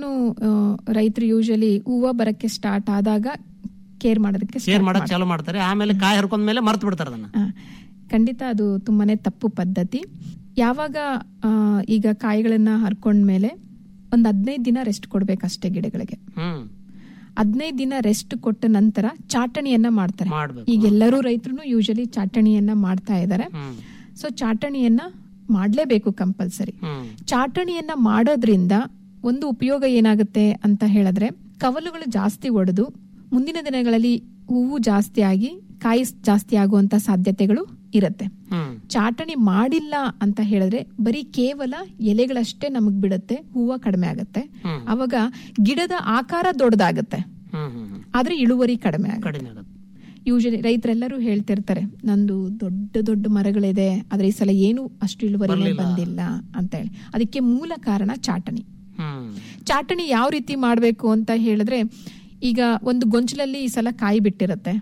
ರೈತರು ಯೂಶಲಿ ಹೂವ ಬರಕ್ಕೆ ಸ್ಟಾರ್ಟ್ ಆದಾಗ ಕೇರ್ ಮಾಡೋದಕ್ಕೆ ಶೇರ್ start ಮಾಡಕ್ ಚಾಲು ಮಾಡ್ತಾರೆ ಆಮೇಲೆ ಕಾಯಿ ಹರ್ಕೊಂಡ ಮೇಲೆ ಮರ್ತು ಬಿಡ್ತಾರೆ ಅದನ್ನ ಆ, ಖಂಡಿತ ಅದು ತುಂಬಾನೇ ತಪ್ಪು ಪದ್ಧತಿ ಯಾವಾಗ ಆ, ಈಗ ಕಾಯಿಗಳನ್ನ ಹರ್ಕೊಂಡ್ಮೇಲೆ ಒಂದ್ ಹದಿನೈದು ದಿನ ರೆಸ್ಟ್ ಕೊಡ್ಬೇಕಷ್ಟೇ ಗಿಡಗಳಿಗೆ ಹ್ಮ್ ಹದಿನೈದು ದಿನ ರೆಸ್ಟ್ ಕೊಟ್ಟ ನಂತರ ಚಾಟಣಿಯನ್ನ ಮಾಡ್ತಾರೆ ಮಾಡ್ಬೇಕು. ಈಗ ಎಲ್ಲರೂ ರೈತರು ಯೂಶಲಿ ಚಾಟಣಿಯನ್ನ ಮಾಡ್ತಾ ಇದ್ದಾರೆ ಹ್ಮ್ ಸೊ ಚಾಟಣಿಯನ್ನ ಮಾಡ್ಲೇಬೇಕು ಕಂಪಲ್ಸರಿ ಹ್ಮ್ ಚಾಟಣಿಯನ್ನ ಮಾಡೋದ್ರಿಂದ ಒಂದು ಉಪಯೋಗ ಏನಾಗುತ್ತೆ ಅಂತ ಹೇಳಿದ್ರೆ ಕವಲುಗಳು ಜಾಸ್ತಿ ಒಡೆದು ಮುಂದಿನ ದಿನಗಳಲ್ಲಿ ಹೂವು ಜಾಸ್ತಿ ಆಗಿ ಕಾಯಿ ಜಾಸ್ತಿ ಆಗುವಂತ ಸಾಧ್ಯತೆಗಳು ಇರುತ್ತೆ ಹ್ಮ್ ಚಾಟಣಿ ಮಾಡಿಲ್ಲ ಅಂತ ಹೇಳಿದ್ರೆ ಬರೀ ಕೇವಲ ಎಲೆಗಳಷ್ಟೇ ನಮಗ್ ಬಿಡುತ್ತೆ ಹೂವ ಕಡಿಮೆ ಆಗುತ್ತೆ ಹ್ಮ್. ಅವಾಗ ಗಿಡದ ಆಕಾರ ದೊಡ್ಡದಾಗುತ್ತೆ ಹ್ಮ್ ಹ್ಮ್ ಹ್ಮ್ ಆದ್ರೆ ಇಳುವರಿ ಕಡಿಮೆ ಆಗುತ್ತೆ ಕಡಿಮೆ ಆಗುತ್ತೆ ಯೂಶಲಿ ರೈತರೆಲ್ಲರೂ ಹೇಳ್ತಿರ್ತಾರೆ ನಂದು ದೊಡ್ಡ ದೊಡ್ಡ ಮರಗಳಿದೆ ಆದ್ರೆ ಈ ಸಲ ಏನು ಅಷ್ಟು ಇಳುವರಿ ಬರ್ಲಿಲ್ಲ. ಬಂದಿಲ್ಲ ಅಂತ ಹೇಳಿ ಅದಕ್ಕೆ ಮೂಲ ಕಾರಣ ಚಾಟಣಿ ಹ್ಮ್ ಚಾಟಣಿ ಯಾವ ರೀತಿ ಮಾಡಬೇಕು ಅಂತ ಹೇಳಿದ್ರೆ ಈಗ ಒಂದು ಗೊಂಚಲಲ್ಲಿ ಈ ಸಲ ಕಾಯಿ ಬಿಟ್ಟಿರುತ್ತೆ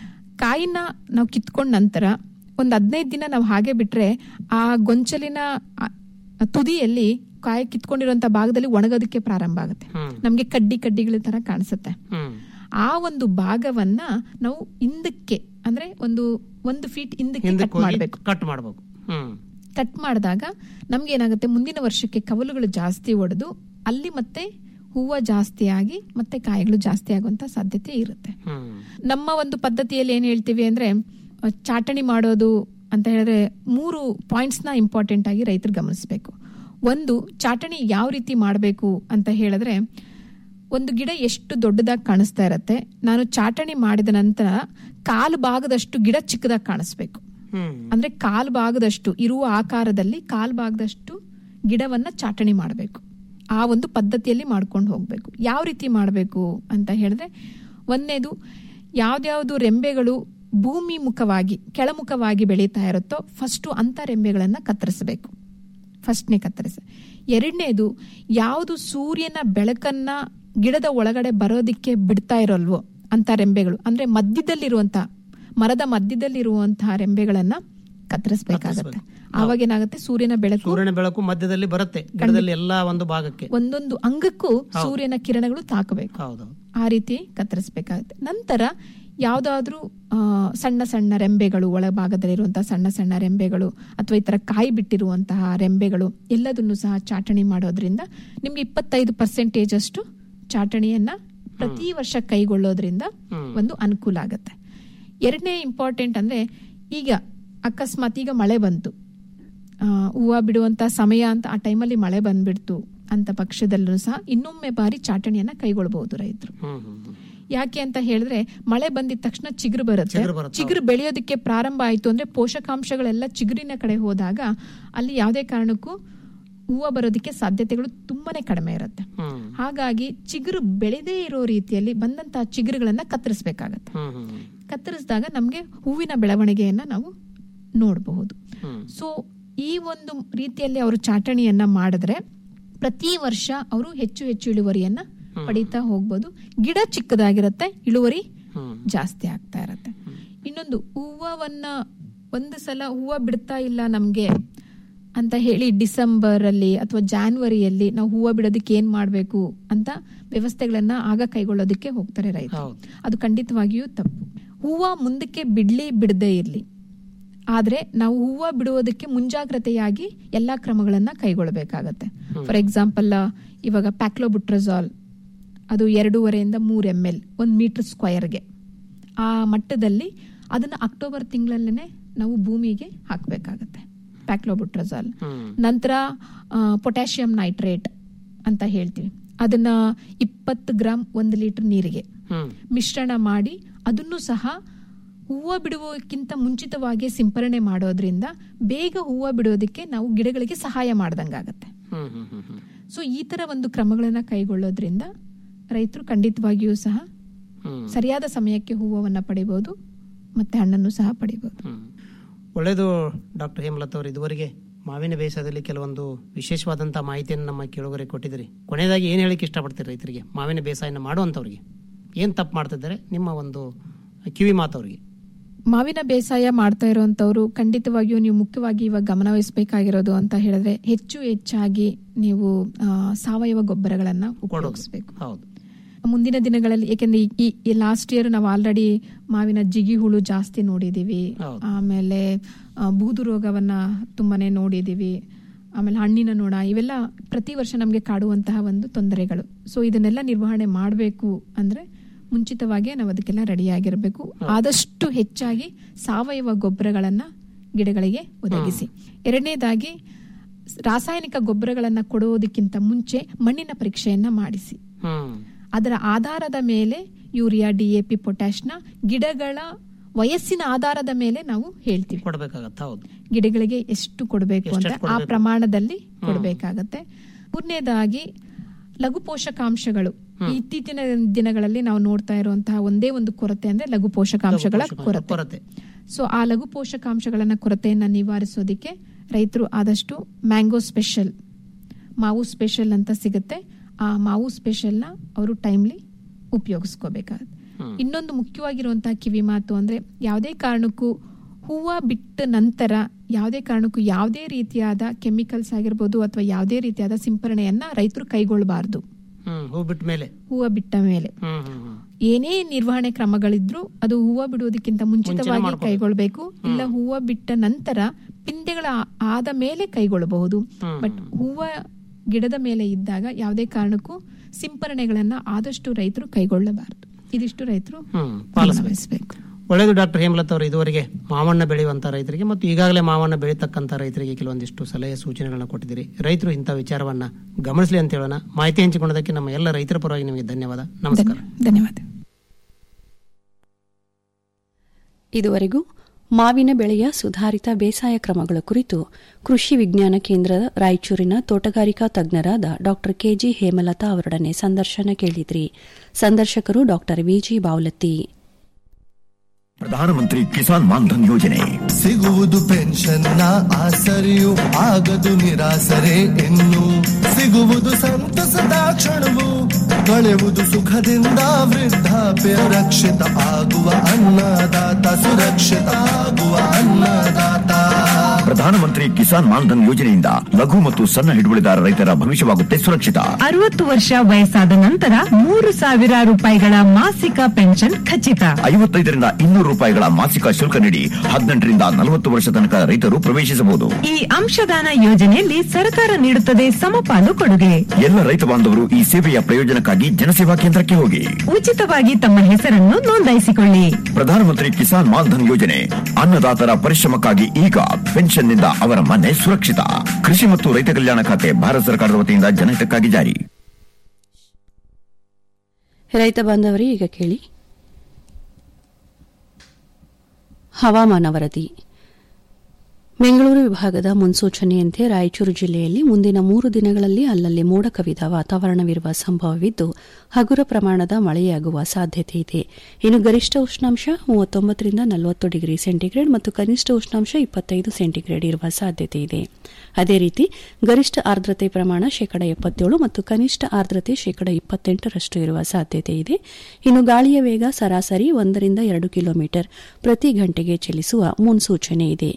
ಕಾಯಿನ ನಾವು ಕಿತ್ಕೊಂಡ ನಂತರ ಒಂದು ಹದಿನೈದು ದಿನ ನಾವು ಹಾಗೆ ಬಿಟ್ರೆ ಆ ಗೊಂಚಲಿನ ಆ- ಆ ತುದಿಯಲ್ಲಿ ಕಾಯಿ ಕಿತ್ಕೊಂಡಿರುವಂತ ಭಾಗದಲ್ಲಿ ಒಣಗೋದಕ್ಕೆ ಪ್ರಾರಂಭ ಆಗುತ್ತೆ ಹ್ಮ್. ನಮ್ಗೆ ಕಡ್ಡಿ ಕಡ್ಡಿಗಳ ತರ ಕಾಣಿಸುತ್ತೆ ಹ್ಮ್ ಆ ಒಂದು ಭಾಗವನ್ನ ನಾವು ಹಿಂದಕ್ಕೆ ಅಂದ್ರೆ ಒಂದು ಒಂದು ಫೀಟ್ ಹಿಂದಕ್ಕೆ ಹಿಂದಕ್ಕೆ ಕಟ್ ಹೋಗಿ ಮಾಡಬೇಕು ಕಟ್ ಮಾಡ್ಬೇಕು ಹ್ಮ್ ಕಟ್ ಮಾಡಿದಾಗ ನಮ್ಗೆ ಏನಾಗುತ್ತೆ ಮುಂದಿನ ವರ್ಷಕ್ಕೆ ಕವಲುಗಳು ಜಾಸ್ತಿ ಒಡೆದು ಅಲ್ಲಿ ಮತ್ತೆ ಹೂವ ಜಾಸ್ತಿ ಆಗಿ ಮತ್ತೆ ಕಾಯಿಗಳು ಜಾಸ್ತಿ ಆಗುವಂತ ಸಾಧ್ಯತೆ ಇರುತ್ತೆ ಹ್ಮ್ ನಮ್ಮ ಒಂದು ಪದ್ಧತಿಯಲ್ಲಿ ಏನ್ ಹೇಳ್ತೀವಿ ಅಂದ್ರೆ ಅಹ್, ಚಾಟಣಿ ಮಾಡೋದು ಅಂತ ಹೇಳಿದ್ರೆ ಮೂರು ಪಾಯಿಂಟ್ಸ್ ನ ಇಂಪಾರ್ಟೆಂಟ್ ಆಗಿ ರೈತರು ಗಮನಿಸಬೇಕು ಒಂದು ಚಾಟಣಿ ಯಾವ ರೀತಿ ಮಾಡಬೇಕು ಅಂತ ಹೇಳಿದ್ರೆ ಒಂದು ಗಿಡ ಎಷ್ಟು ದೊಡ್ಡದಾಗಿ ಕಾಣಿಸ್ತಾ ಇರತ್ತೆ ನಾನು ಚಾಟಣಿ ಮಾಡಿದ ನಂತರ ಕಾಲು ಭಾಗದಷ್ಟು ಗಿಡ ಚಿಕ್ಕದಾಗಿ ಕಾಣಿಸ್ಬೇಕು ಹ್ಮ್ ಅಂದ್ರೆ ಕಾಲ್ ಭಾಗದಷ್ಟು ಇರುವ ಆಕಾರದಲ್ಲಿ ಕಾಲ್ ಭಾಗದಷ್ಟು ಗಿಡವನ್ನ ಚಾಟಣಿ ಮಾಡಬೇಕು ಆ ಒಂದು ಪದ್ಧತಿಯಲ್ಲಿ ಮಾಡ್ಕೊಂಡು ಹೋಗ್ಬೇಕು ಯಾವ ರೀತಿ ಮಾಡಬೇಕು ಅಂತ ಹೇಳಿದ್ರೆ ಒಂದನೇದು ಯಾವ್ದ್ಯಾವ್ದು ರೆಂಬೆಗಳು ಭೂಮಿ ಮುಖವಾಗಿ ಕೆಳಮುಖವಾಗಿ ಬೆಳೀತಾ ಇರುತ್ತೋ ಫಸ್ಟು ಅಂತ ರೆಂಬೆಗಳನ್ನ ಕತ್ತರಿಸಬೇಕು ಫಸ್ಟ್ನೇ ಕತ್ತರಿಸ ಎರಡನೇದು ಯಾವುದು ಸೂರ್ಯನ ಬೆಳಕನ್ನ ಗಿಡದ ಒಳಗಡೆ ಬರೋದಿಕ್ಕೆ ಬಿಡ್ತಾ ಇರೋಲ್ವೋ ಅಂತ ರೆಂಬೆಗಳು ಅಂದ್ರೆ ಮಧ್ಯದಲ್ಲಿರುವಂತ ಮರದ ಮಧ್ಯದಲ್ಲಿರುವಂತಹ ರೆಂಬೆಗಳನ್ನ ಕತ್ತರಿಸಬೇಕಾಗತ್ತೆ ಆವಾಗ ಏನಾಗುತ್ತೆ ಸೂರ್ಯನ ಬೆಳಕು ಸೂರ್ಯನ ಬೆಳಕು ಮಧ್ಯದಲ್ಲಿ ಬರುತ್ತೆ ಗಿಡದಲ್ಲಿ ಎಲ್ಲಾ ಒಂದು ಭಾಗಕ್ಕೆ ಒಂದೊಂದು ಅಂಗಕ್ಕೂ ಸೂರ್ಯನ ಕಿರಣಗಳು ತಾಕಬೇಕು ಹೌದು ಆ ರೀತಿ ಕತ್ತರಿಸಬೇಕಾಗುತ್ತೆ ನಂತರ ಯಾವ್ದಾದ್ರೂ ಆ, ಸಣ್ಣ ಸಣ್ಣ ರೆಂಬೆಗಳು ಒಳಭಾಗದಲ್ಲಿರುವಂತಹ ಸಣ್ಣ ಸಣ್ಣ ರೆಂಬೆಗಳು ಅಥವಾ ಈ ತರ ಕಾಯಿ ಬಿಟ್ಟಿರುವಂತಹ ರೆಂಬೆಗಳು ಎಲ್ಲದನ್ನು ಸಹ ಚಾಟಣಿ ಮಾಡೋದ್ರಿಂದ ನಿಮ್ಗೆ ಇಪ್ಪತ್ತೈದು ಪರ್ಸೆಂಟೇಜ್ ಅಷ್ಟು ಚಾಟಣಿಯನ್ನ ಪ್ರತಿ ವರ್ಷ ಕೈಗೊಳ್ಳೋದ್ರಿಂದ ಒಂದು ಅನುಕೂಲ ಆಗತ್ತೆ ಎರಡನೇ ಇಂಪಾರ್ಟೆಂಟ್ ಅಂದ್ರೆ ಈಗ ಅಕಸ್ಮಾತ್ ಈಗ ಮಳೆ ಬಂತು ಆ, ಹೂವ ಬಿಡುವಂತ ಸಮಯ ಅಂತ ಆ ಟೈಮಲ್ಲಿ ಮಳೆ ಬಂದ್ಬಿಡ್ತು ಅಂತ ಪಕ್ಷದಲ್ಲೂ ಸಹ ಇನ್ನೊಮ್ಮೆ ಬಾರಿ ಚಾಟಣಿಯನ್ನ ಕೈಗೊಳ್ಳಬಹುದು ರೈತರು ಹ್ಮ್ ಹ್ಮ್ ಹ್ಮ್. ಯಾಕೆ ಅಂತ ಹೇಳಿದ್ರೆ ಮಳೆ ಬಂದಿದ ತಕ್ಷಣ ಚಿಗುರು ಬರುತ್ತೆ ಚಿಗುರು ಬರುತ್ತೆ, ಚಿಗುರು ಬೆಳೆಯೋದಕ್ಕೆ ಪ್ರಾರಂಭ ಆಯ್ತು ಅಂದ್ರೆ ಪೋಷಕಾಂಶಗಳೆಲ್ಲ ಚಿಗುರಿನ ಕಡೆ ಹೋದಾಗ ಅಲ್ಲಿ ಯಾವುದೇ ಕಾರಣಕ್ಕೂ ಹೂವ ಬರೋದಕ್ಕೆ ಸಾಧ್ಯತೆಗಳು ತುಂಬಾನೇ ಕಡಿಮೆ ಇರುತ್ತೆ ಹ್ಮ್ ಹಾಗಾಗಿ ಚಿಗುರು ಬೆಳೆದೇ ಇರೋ ರೀತಿಯಲ್ಲಿ ಬಂದಂತಹ ಚಿಗುರುಗಳನ್ನ ಕತ್ತರಿಸಬೇಕಾಗತ್ತೆ ಹ್ಮ್ ಹ್ಮ್ ಹ್ಮ್. ಕತ್ತರಿಸಿದಾಗ ನಮ್ಗೆ ಹೂವಿನ ಬೆಳವಣಿಗೆಯನ್ನ ನಾವು ನೋಡಬಹುದು ಹ್ಮ್. ಸೊ ಈ ಒಂದು ರೀತಿಯಲ್ಲಿ ಅವರು ಚಾಟಣಿಯನ್ನ ಮಾಡಿದ್ರೆ ಪ್ರತಿ ವರ್ಷ ಅವರು ಹೆಚ್ಚು ಹೆಚ್ಚು ಇಳುವರಿಯನ್ನ ಪಡೀತಾ ಹೋಗ್ಬೋದು ಗಿಡ ಚಿಕ್ಕದಾಗಿರುತ್ತೆ ಇಳುವರಿ ಹ್ಮ್. ಜಾಸ್ತಿ ಆಗ್ತಾ ಇರತ್ತೆ ಇನ್ನೊಂದು ಹೂವವನ್ನ ಒಂದು ಸಲ ಹೂವ ಬಿಡ್ತಾ ಇಲ್ಲ ನಮ್ಗೆ ಅಂತ ಹೇಳಿ ಡಿಸೆಂಬರ್ ಅಲ್ಲಿ ಅಥವಾ ಜಾನ್ವರಿಯಲ್ಲಿ ನಾವು ಹೂವ ಬಿಡೋದಕ್ಕೆ ಏನ್ ಮಾಡ್ಬೇಕು ಅಂತ ವ್ಯವಸ್ಥೆಗಳನ್ನ ಆಗ ಕೈಗೊಳ್ಳೋದಕ್ಕೆ ಹೋಗ್ತಾರೆ ರೈತರು ಹೌದು. ಅದು ಖಂಡಿತವಾಗಿಯೂ ತಪ್ಪು ಹೂವ ಮುಂದಕ್ಕೆ ಬಿಡ್ಲಿ ಬಿಡದೇ ಇರ್ಲಿ ಆದ್ರೆ ನಾವು ಹೂವ ಬಿಡುವುದಕ್ಕೆ ಮುಂಜಾಗ್ರತೆಯಾಗಿ ಎಲ್ಲಾ ಕ್ರಮಗಳನ್ನ ಕೈಗೊಳ್ಳಬೇಕಾಗತ್ತೆ ಫಾರ್ ಎಕ್ಸಾಂಪಲ್ ಇವಾಗ ಪ್ಯಾಕ್ಲೋಬುಟ್ರಜಾಲ್ ಅದು ಎರಡೂವರೆಯಿಂದ ಮೂರ್ ಎಮ್ ಎಲ್ ಒಂದ್ ಮೀಟರ್ ಸ್ಕ್ವಯರ್ಗೆ ಆ ಮಟ್ಟದಲ್ಲಿ ಅದನ್ನ ಅಕ್ಟೋಬರ್ ತಿಂಗಳಲ್ಲೇನೆ ನಾವು ಭೂಮಿಗೆ ಹಾಕಬೇಕಾಗತ್ತೆ ಪ್ಯಾಕ್ಲೋಬುಟ್ರಜಾಲ್ ಹ್ಮ್. ನಂತರ ಪೊಟ್ಯಾಷಿಯಂ ನೈಟ್ರೇಟ್ ಅಂತ ಹೇಳ್ತೀವಿ ಅದನ್ನ ಇಪ್ಪತ್ತು ಗ್ರಾಂ ಒಂದು ಲೀಟರ್ ನೀರಿಗೆ ಹ್ಮ್ ಮಿಶ್ರಣ ಮಾಡಿ ಅದನ್ನು ಸಹ ಹೂವು ಬಿಡುವಕ್ಕಿಂತ ಮುಂಚಿತವಾಗಿ ಸಿಂಪರಣೆ ಮಾಡೋದ್ರಿಂದ ಬೇಗ ಹೂವು ಬಿಡೋದಕ್ಕೆ ನಾವು ಗಿಡಗಳಿಗೆ ಸಹಾಯ ಮಾಡ್ದಂಗಾಗತ್ತೆ ಹ್ಮ್ ಹ್ಮ್ ಹ್ಮ್ ಹ್ಮ್ ಸೊ ಈ ತರ ಒಂದು ಕ್ರಮಗಳನ್ನ ಕೈಗೊಳ್ಳೋದ್ರಿಂದ ರೈತರು ಖಂಡಿತವಾಗಿಯೂ ಸಹ ಹ್ಮ್. ಸರಿಯಾದ ಸಮಯಕ್ಕೆ ಹೂವನ್ನ ಪಡಿಬಹುದು ಮತ್ತೆ ಹಣ್ಣನ್ನು ಸಹ ಪಡಿಬಹುದು ಹ್ಮ್. ಒಳ್ಳೆಯದು ಡಾಕ್ಟರ್ ಹೇಮಲತಾ ಅವರು ಇದುವರೆಗೆ ಮಾವಿನ ಬೇಸಾಯದಲ್ಲಿ ಕೆಲವೊಂದು ವಿಶೇಷವಾದಂತಹ ಮಾಹಿತಿಯನ್ನು ನಮ್ಮ ಕೇಳುಗರೆ ಕೊಟ್ಟಿದ್ದೀರಿ ಕೊನೆಯದಾಗಿ ಏನು ಹೇಳಿಕ್ಕೆ ಇಷ್ಟಪಡ್ತೀರಿ ರೈತರಿಗೆ ಮಾವಿನ ಬೇಸಾಯನ ಮಾಡುವಂಥವ್ರಿಗೆ ಏನು ತಪ್ಪು ಮಾಡ್ತಿದ್ದಾರೆ ನಿಮ್ಮ ಒಂದು ಕಿವಿ ಮಾತು ಅವ್ರಿಗೆ ಮಾವಿನ ಬೇಸಾಯ ಮಾಡ್ತಾ ಇರುವಂತವ್ರು ಖಂಡಿತವಾಗಿಯೂ ನೀವು ಮುಖ್ಯವಾಗಿ ಇವಾಗ ಗಮನ ವಹಿಸಬೇಕಾಗಿರೋದು ಅಂತ ಹೇಳಿದ್ರೆ ಹೆಚ್ಚು ಹೆಚ್ಚಾಗಿ ನೀವು ಆ, ಸಾವಯವ ಗೊಬ್ಬರಗಳನ್ನ ಉಪಯೋಗಿಸಬೇಕು ಹೌದು ಮುಂದಿನ ದಿನಗಳಲ್ಲಿ ಏಕೆಂದ್ರೆ ಈ- ಈ ಲಾಸ್ಟ್ ಇಯರ್ ನಾವು ಆಲ್ರೆಡಿ ಮಾವಿನ ಜಿಗಿ ಹುಳು ಜಾಸ್ತಿ ನೋಡಿದೀವಿ ಹೌದು. ಆಮೇಲೆ ಆ, ಬೂದು ರೋಗವನ್ನ ತುಂಬಾನೇ ನೋಡಿದೀವಿ ಆಮೇಲೆ ಹಣ್ಣಿನ ನೋಣ ಇವೆಲ್ಲ ಪ್ರತಿ ವರ್ಷ ನಮಗೆ ಕಾಡುವಂತಹ ಒಂದು ತೊಂದರೆಗಳು ಸೊ ಇದನ್ನೆಲ್ಲ ನಿರ್ವಹಣೆ ಮಾಡಬೇಕು ಅಂದ್ರೆ ಮುಂಚಿತವಾಗಿ ನಾವು ಅದಕ್ಕೆಲ್ಲ ರೆಡಿಯಾಗಿರಬೇಕು ಆದಷ್ಟು ಹೆಚ್ಚಾಗಿ ಸಾವಯವ ಗೊಬ್ಬರಗಳನ್ನ ಗಿಡಗಳಿಗೆ ಒದಗಿಸಿ ಎರಡನೇದಾಗಿ ರಾಸಾಯನಿಕ ಗೊಬ್ಬರಗಳನ್ನ ಕೊಡುವುದಕ್ಕಿಂತ ಮುಂಚೆ ಮಣ್ಣಿನ ಪರೀಕ್ಷೆಯನ್ನ ಮಾಡಿಸಿ ಹ್ಮ್ ಅದರ ಆಧಾರದ ಮೇಲೆ ಯೂರಿಯಾ ಡಿಎಪಿ ಪೊಟ್ಯಾಶ್ನ ಗಿಡಗಳ ವಯಸ್ಸಿನ ಆಧಾರದ ಮೇಲೆ ನಾವು ಹೇಳ್ತೀವಿ ಕೊಡ್ಬೇಕಾಗತ್ತೆ ಹೌದು ಗಿಡಗಳಿಗೆ ಎಷ್ಟು ಕೊಡಬೇಕು ಅಂತ ಎಷ್ಟೆಷ್ಟು ಆ ಕೊಡ್ಬೇಕು? ಪ್ರಮಾಣದಲ್ಲಿ ಕೊಡಬೇಕಾಗತ್ತೆ ಮೂರನೇದಾಗಿ ಲಘು ಪೋಷಕಾಂಶಗಳು ಇತ್ತೀಚಿನ ದಿನಗಳಲ್ಲಿ ನಾವು ನೋಡ್ತಾ ಇರುವಂತಹ ಒಂದೇ ಒಂದು ಕೊರತೆ ಅಂದ್ರೆ ಲಘು ಪೋಷಕಾಂಶಗಳ ಲಘು ಕೊರತೆ ಕೊರತೆ ಸೊ ಆ ಲಘು ಪೋಷಕಾಂಶಗಳನ್ನ ಕೊರತೆಯನ್ನ ನಿವಾರಿಸೋದಿಕ್ಕೆ ರೈತರು ಆದಷ್ಟು ಮ್ಯಾಂಗೋ ಸ್ಪೆಷಲ್ ಮಾವು ಸ್ಪೆಷಲ್ ಅಂತ ಸಿಗುತ್ತೆ ಆ ಮಾವು ಸ್ಪೆಷಲ್ನ ಅವರು ಟೈಮ್ಲಿ ಉಪಯೋಗಿಸ್ಕೋಬೇಕಾಗುತ್ತೆ ಇನ್ನೊಂದು ಮುಖ್ಯವಾಗಿರುವಂತಹ ಕಿವಿ ಮಾತು ಅಂದ್ರೆ ಯಾವುದೇ ಕಾರಣಕ್ಕೂ ಹೂವ ಬಿಟ್ಟ ನಂತರ ಯಾವುದೇ ಕಾರಣಕ್ಕೂ ಯಾವುದೇ ರೀತಿಯಾದ ಕೆಮಿಕಲ್ಸ್ ಆಗಿರ್ಬೋದು ಅಥವಾ ಯಾವುದೇ ರೀತಿಯಾದ ಸಿಂಪರಣೆಯನ್ನ ರೈತರು ಕೈಗೊಳ್ಳಬಾರದು ಹ್ಮ್ ಹೂ ಬಿಟ್ಟ ಮೇಲೆ ಹೂವ ಬಿಟ್ಟ ಮೇಲೆ ಹ್ಮ್ ಹ್ಮ್ ಹ್ಮ್ ಏನೇ ನಿರ್ವಹಣೆ ಕ್ರಮಗಳಿದ್ರು ಅದು ಹೂವ ಬಿಡುವುದಕ್ಕಿಂತ ಮುಂಚಿತವಾಗಿ ಮಾಡ್ಕೋಬೇಕು. ಕೈಗೊಳ್ಬೇಕು ಇಲ್ಲ ಹೂವ ಬಿಟ್ಟ ನಂತರ ಪಿಂದೆಗಳ ಆ- ಆದ ಮೇಲೆ ಕೈಗೊಳ್ಳಬಹುದು ಬಟ್ ಹೂವ ಗಿಡದ ಮೇಲೆ ಇದ್ದಾಗ ಯಾವುದೇ ಕಾರಣಕ್ಕೂ ಸಿಂಪರಣೆಗಳನ್ನ ಆದಷ್ಟು ರೈತರು ಕೈಗೊಳ್ಳಬಾರದು ಇದಿಷ್ಟು ರೈತರು ಹ್ಮ್ ಪಾಲಿಸ್ಬೇಕು ಗಮನಿಸಬೇಕು ಒಳ್ಳೆಯದು ಡಾಕ್ಟರ್ ಹೇಮಲತ್ ಅವರು ಇದುವರೆಗೆ ಮಾವಣ್ಣ ಬೆಳೆಯುವಂತ ರೈತರಿಗೆ ಮತ್ತು ಈಗಾಗಲೇ ಮಾವಣ್ಣ ಬೆಳೀತಕ್ಕಂಥ ರೈತರಿಗೆ ಕೆಲವೊಂದಿಷ್ಟು ಸಲಹೆ ಸೂಚನೆಗಳನ್ನ ಕೊಟ್ಟಿದ್ದೀರಿ ರೈತರು ಇಂಥ ವಿಚಾರವನ್ನ ಗಮನಿಸಲಿ ಅಂತ ಹೇಳೋಣ ಮಾಹಿತಿ ಹಂಚಿಕೊಂಡದಕ್ಕೆ ನಮ್ಮ ಎಲ್ಲ ರೈತರ ಪರವಾಗಿ ನಿಮಗೆ ಧನ್ಯವಾದ ನಮಸ್ಕಾರ ಧನ್ಯವಾದ ಇದುವರೆಗೂ ಮಾವಿನ ಬೆಳೆಯ ಸುಧಾರಿತ ಬೇಸಾಯ ಕ್ರಮಗಳ ಕುರಿತು ಕೃಷಿ ವಿಜ್ಞಾನ ಕೇಂದ್ರದ ರಾಯಚೂರಿನ ತೋಟಗಾರಿಕಾ ತಜ್ಞರಾದ ಡಾ ಕೆಜಿ ಹೇಮಲತಾ ಅವರೊಡನೆ ಸಂದರ್ಶನ ಕೇಳಿದ್ರಿ ಸಂದರ್ಶಕರು ಡಾ ವಿಜಿ ಬಾವಲತ್ತಿ ಪ್ರಧಾನಮಂತ್ರಿ ಕಿಸಾನ್ ಮಾನ್ಧನ್ ಯೋಜನೆ ಸಿಗುವುದು ಪೆನ್ಷನ್ನ ಆಸರೆಯು ಆಗದು ನಿರಾಸರೆ ಇನ್ನು ಸಿಗುವುದು ಸಂತಸದ ಕ್ಷಣವು ಕಳೆಯುವುದು ಸುಖದಿಂದ ವೃದ್ಧಾಪ್ಯ ರಕ್ಷಿತ ಆಗುವ ಅನ್ನದಾತ ಸುರಕ್ಷಿತ ಆಗುವ ಅನ್ನದಾತ ಪ್ರಧಾನಮಂತ್ರಿ ಕಿಸಾನ್ ಮಾನ್ಧನ್ ಯೋಜನೆಯಿಂದ ಲಘು ಮತ್ತು ಸಣ್ಣ ಹಿಡುವಳಿದಾರ ರೈತರ ಭವಿಷ್ಯವಾಗುತ್ತೆ ಸುರಕ್ಷಿತ ಅರವತ್ತು ವರ್ಷ ವಯಸ್ಸಾದ ನಂತರ ಮೂರು ಸಾವಿರ ರೂಪಾಯಿಗಳ ಮಾಸಿಕ ಪೆನ್ಷನ್ ಖಚಿತ ಐವತ್ತೈದರಿಂದ ಇನ್ನೂರು ರೂಪಾಯಿಗಳ ಮಾಸಿಕ ಶುಲ್ಕ ನೀಡಿ ಹದಿನೆಂಟರಿಂದ ನಲವತ್ತು ವರ್ಷ ತನಕ ರೈತರು ಪ್ರವೇಶಿಸಬಹುದು ಈ ಅಂಶದಾನ ಯೋಜನೆಯಲ್ಲಿ ಸರ್ಕಾರ ನೀಡುತ್ತದೆ ಸಮಪಾಲು ಕೊಡುಗೆ ಎಲ್ಲ ರೈತ ಬಾಂಧವರು ಈ ಸೇವೆಯ ಪ್ರಯೋಜನಕ್ಕಾಗಿ ಜನಸೇವಾ ಕೇಂದ್ರಕ್ಕೆ ಹೋಗಿ ಉಚಿತವಾಗಿ ತಮ್ಮ ಹೆಸರನ್ನು ನೋಂದಾಯಿಸಿಕೊಳ್ಳಿ ಪ್ರಧಾನಮಂತ್ರಿ ಕಿಸಾನ್ ಮಾನ್ಧನ್ ಯೋಜನೆ ಅನ್ನದಾತರ ಪರಿಶ್ರಮಕ್ಕಾಗಿ ಈಗ ಪೆನ್ಷನ್ನಿಂದ ಅವರ ಮನೆ ಸುರಕ್ಷಿತ ಕೃಷಿ ಮತ್ತು ರೈತ ಕಲ್ಯಾಣ ಖಾತೆ ಭಾರತ ಸರ್ಕಾರದ ವತಿಯಿಂದ ಜನಹಿತಕ್ಕಾಗಿ ಜಾರಿ ರೈತ ಬಾಂಧವರೇ ಈಗ ಕೇಳಿ ಹವಾಮಾನ ವರದಿ ಬೆಂಗಳೂರು ವಿಭಾಗದ ಮುನ್ಸೂಚನೆಯಂತೆ ರಾಯಚೂರು ಜಿಲ್ಲೆಯಲ್ಲಿ ಮುಂದಿನ ಮೂರು ದಿನಗಳಲ್ಲಿ ಅಲ್ಲಲ್ಲಿ ಮೋಡ ಕವಿದ ವಾತಾವರಣವಿರುವ ಸಂಭವವಿದ್ದು ಹಗುರ ಪ್ರಮಾಣದ ಮಳೆಯಾಗುವ ಸಾಧ್ಯತೆ ಇದೆ ಇನ್ನು ಗರಿಷ್ಠ ಉಷ್ಣಾಂಶ ಮೂವತ್ತೊಂಬತ್ತರಿಂದ ನಲವತ್ತು ಡಿಗ್ರಿ ಸೆಂಟಿಗ್ರೇಡ್ ಮತ್ತು ಕನಿಷ್ಠ ಉಷ್ಣಾಂಶ ಇಪ್ಪತ್ತೈದು ಸೆಂಟಿಗ್ರೇಡ್ ಇರುವ ಸಾಧ್ಯತೆ ಇದೆ ಅದೇ ರೀತಿ ಗರಿಷ್ಠ ಆರ್ದ್ರತೆ ಪ್ರಮಾಣ ಶೇಕಡ ಎಪ್ಪತ್ತೇಳು ಮತ್ತು ಕನಿಷ್ಠ ಆರ್ದ್ರತೆ ಶೇಕಡ ಇಪ್ಪತ್ತೆಂಟರಷ್ಟು ಇರುವ ಸಾಧ್ಯತೆ ಇದೆ ಇನ್ನು ಗಾಳಿಯ ವೇಗ ಸರಾಸರಿ ಒಂದರಿಂದ ಎರಡು ಕಿಲೋಮೀಟರ್ ಪ್ರತಿ ಗಂಟೆಗೆ ಚಲಿಸುವ ಮುನ್ಸೂಚನೆ ಇದೆ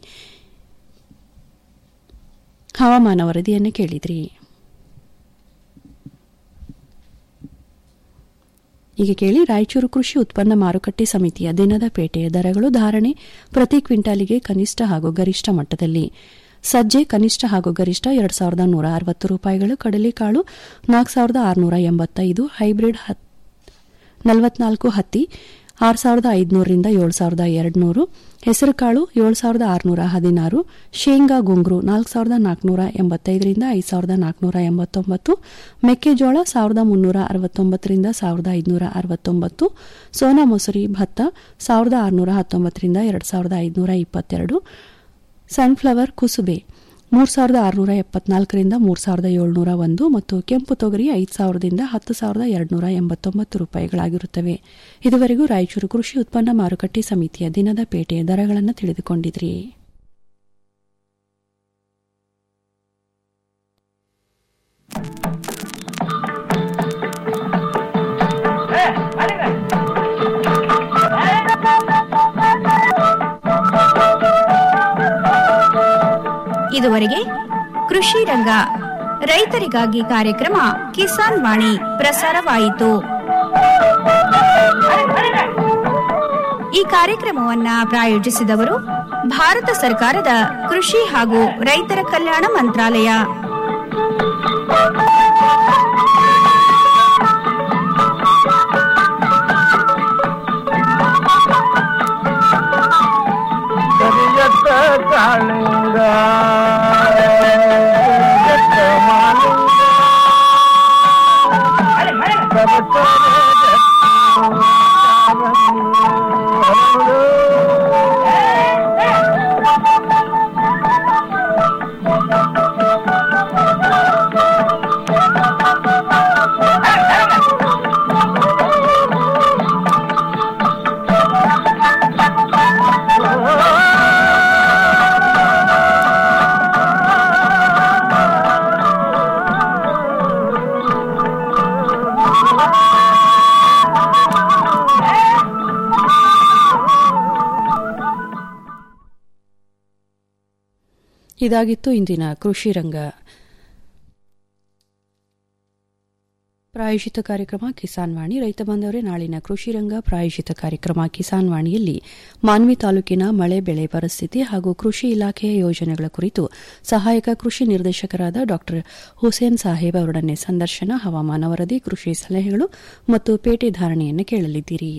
ಹವಾಮಾನ ವರದಿಯನ್ನು ಕೇಳಿದ್ರಿ ಈಗ ಕೇಳಿ ರಾಯಚೂರು ಕೃಷಿ ಉತ್ಪನ್ನ ಮಾರುಕಟ್ಟೆ ಸಮಿತಿಯ ದಿನದ ಪೇಟೆಯ ದರಗಳು ಧಾರಣೆ ಪ್ರತಿ ಕ್ವಿಂಟಾಲಿಗೆ ಕನಿಷ್ಠ ಹಾಗೂ ಗರಿಷ್ಠ ಮಟ್ಟದಲ್ಲಿ ಸಜ್ಜೆ ಕನಿಷ್ಠ ಹಾಗೂ ಗರಿಷ್ಠ ಎರಡು ಸಾವಿರದ ನೂರ ಅರವತ್ತು ರೂಪಾಯಿಗಳು ಕಡಲೆಕಾಳು ನಾಲ್ಕು ಸಾವಿರದ ಆರುನೂರ ಎಂಬತ್ತೈದು ಹೈಬ್ರಿಡ್ ನಲವತ್ನಾಲ್ಕು ಹತ್ತಿ ಆರು ಸಾವಿರದ ಐದುನೂರರಿಂದ ಏಳು ಸಾವಿರದ ಎರಡುನೂರು ಹೆಸರುಕಾಳು ಏಳು ಸಾವಿರದ ಆರುನೂರ ಹದಿನಾರು ಶೇಂಗಾ ಗುಂಗ್ರು ನಾಲ್ಕು ಸಾವಿರದ ನಾಲ್ಕುನೂರ ಎಂಬತ್ತೈದರಿಂದ ಐದು ಸಾವಿರದ ನಾಲ್ಕುನೂರ ಎಂಬತ್ತೊಂಬತ್ತು ಮೆಕ್ಕೆಜೋಳ ಸಾವಿರದ ಮುನ್ನೂರ ಅರವತ್ತೊಂಬತ್ತರಿಂದ ಸಾವಿರದ ಐದುನೂರ ಅರವತ್ತೊಂಬತ್ತು ಸೋನಾ ಮೊಸರಿ ಭತ್ತ ಸಾವಿರದ ಆರುನೂರ ಹತ್ತೊಂಬತ್ತರಿಂದ ಎರಡು ಸಾವಿರದ ಐದುನೂರ ಇಪ್ಪತ್ತೆರಡು ಸನ್ಫ್ಲವರ್ ಕುಸುಬೆ ಮೂರು ಸಾವಿರದ ಆರುನೂರ ಎಪ್ಪತ್ನಾಲ್ಕರಿಂದ ಮೂರು ಸಾವಿರದ ಏಳ್ನೂರ ಒಂದು ಮತ್ತು ಕೆಂಪು ತೊಗರಿ ಐದು ಸಾವಿರದಿಂದ ಹತ್ತು ಸಾವಿರದ ಎರಡುನೂರ ಎಂಬತ್ತೊಂಬತ್ತು ರೂಪಾಯಿಗಳಾಗಿರುತ್ತವೆ ಇದುವರೆಗೂ ರಾಯಚೂರು ಕೃಷಿ ಉತ್ಪನ್ನ ಮಾರುಕಟ್ಟೆ ಸಮಿತಿಯ ದಿನದ ಪೇಟೆಯ ದರಗಳನ್ನು ತಿಳಿದುಕೊಂಡಿದ್ರಿ ಇದುವರೆಗೆ ಕೃಷಿ ರಂಗ ರೈತರಿಗಾಗಿ ಕಾರ್ಯಕ್ರಮ ಕಿಸಾನ್ ವಾಣಿ ಪ್ರಸಾರವಾಯಿತು ಈ ಕಾರ್ಯಕ್ರಮವನ್ನ ಪ್ರಾಯೋಜಿಸಿದವರು ಭಾರತ ಸರ್ಕಾರದ ಕೃಷಿ ಹಾಗೂ ರೈತರ ಕಲ್ಯಾಣ ಮಂತ್ರಾಲಯ ಕರಿಯತ್ತ ಕಾಳಿಂಗ ಕರಿಯತ್ತ ಮಾಲಿಂಗ ಕರೆತರೆ ಇದಾಗಿತ್ತು ಇಂದಿನ ಕೃಷಿ ರಂಗ ಪ್ರಾಯೋಜಿತ ಕಾರ್ಯಕ್ರಮ ಕಿಸಾನ್ ವಾಣಿ ರೈತ ಬಾಂಧವರೇ ನಾಳಿನ ಕೃಷಿ ರಂಗ ಪ್ರಾಯೋಜಿತ ಕಾರ್ಯಕ್ರಮ ಕಿಸಾನ್ ವಾಣಿಯಲ್ಲಿ ಮಾನ್ವಿ ತಾಲೂಕಿನ ಮಳೆ ಬೆಳೆ ಪರಿಸ್ಥಿತಿ ಹಾಗೂ ಕೃಷಿ ಇಲಾಖೆಯ ಯೋಜನೆಗಳ ಕುರಿತು ಸಹಾಯಕ ಕೃಷಿ ನಿರ್ದೇಶಕರಾದ ಡಾ ಹುಸೇನ್ ಸಾಹೇಬ್ ಅವರೊಡನೆ ಸಂದರ್ಶನ ಹವಾಮಾನ ವರದಿ ಕೃಷಿ ಸಲಹೆಗಳು ಮತ್ತು ಪೇಟೆ ಧಾರಣೆಯನ್ನು ಕೇಳಲಿದ್ದೀರಿ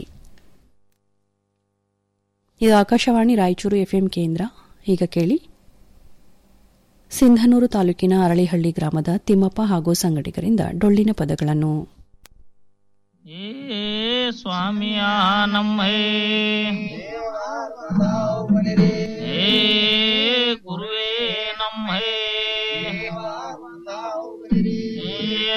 ಇದು ಆಕಾಶವಾಣಿ ರಾಯಚೂರು ಎಫ್ಎಂ ಕೇಂದ್ರ ಈಗ ಕೇಳಿ ಸಿಂಧನೂರು ತಾಲೂಕಿನ ಅರಳಿಹಳ್ಳಿ ಗ್ರಾಮದ ತಿಮ್ಮಪ್ಪ ಹಾಗೂ ಸಂಗಡಿಗರಿಂದ ಡೊಳ್ಳಿನ ಪದಗಳನ್ನು ಏ ಸ್ವಾಮಿಯ ನಮ್ಮೈ ಏ ಗುರುವೇ ನಮ್ಮೈ ಏ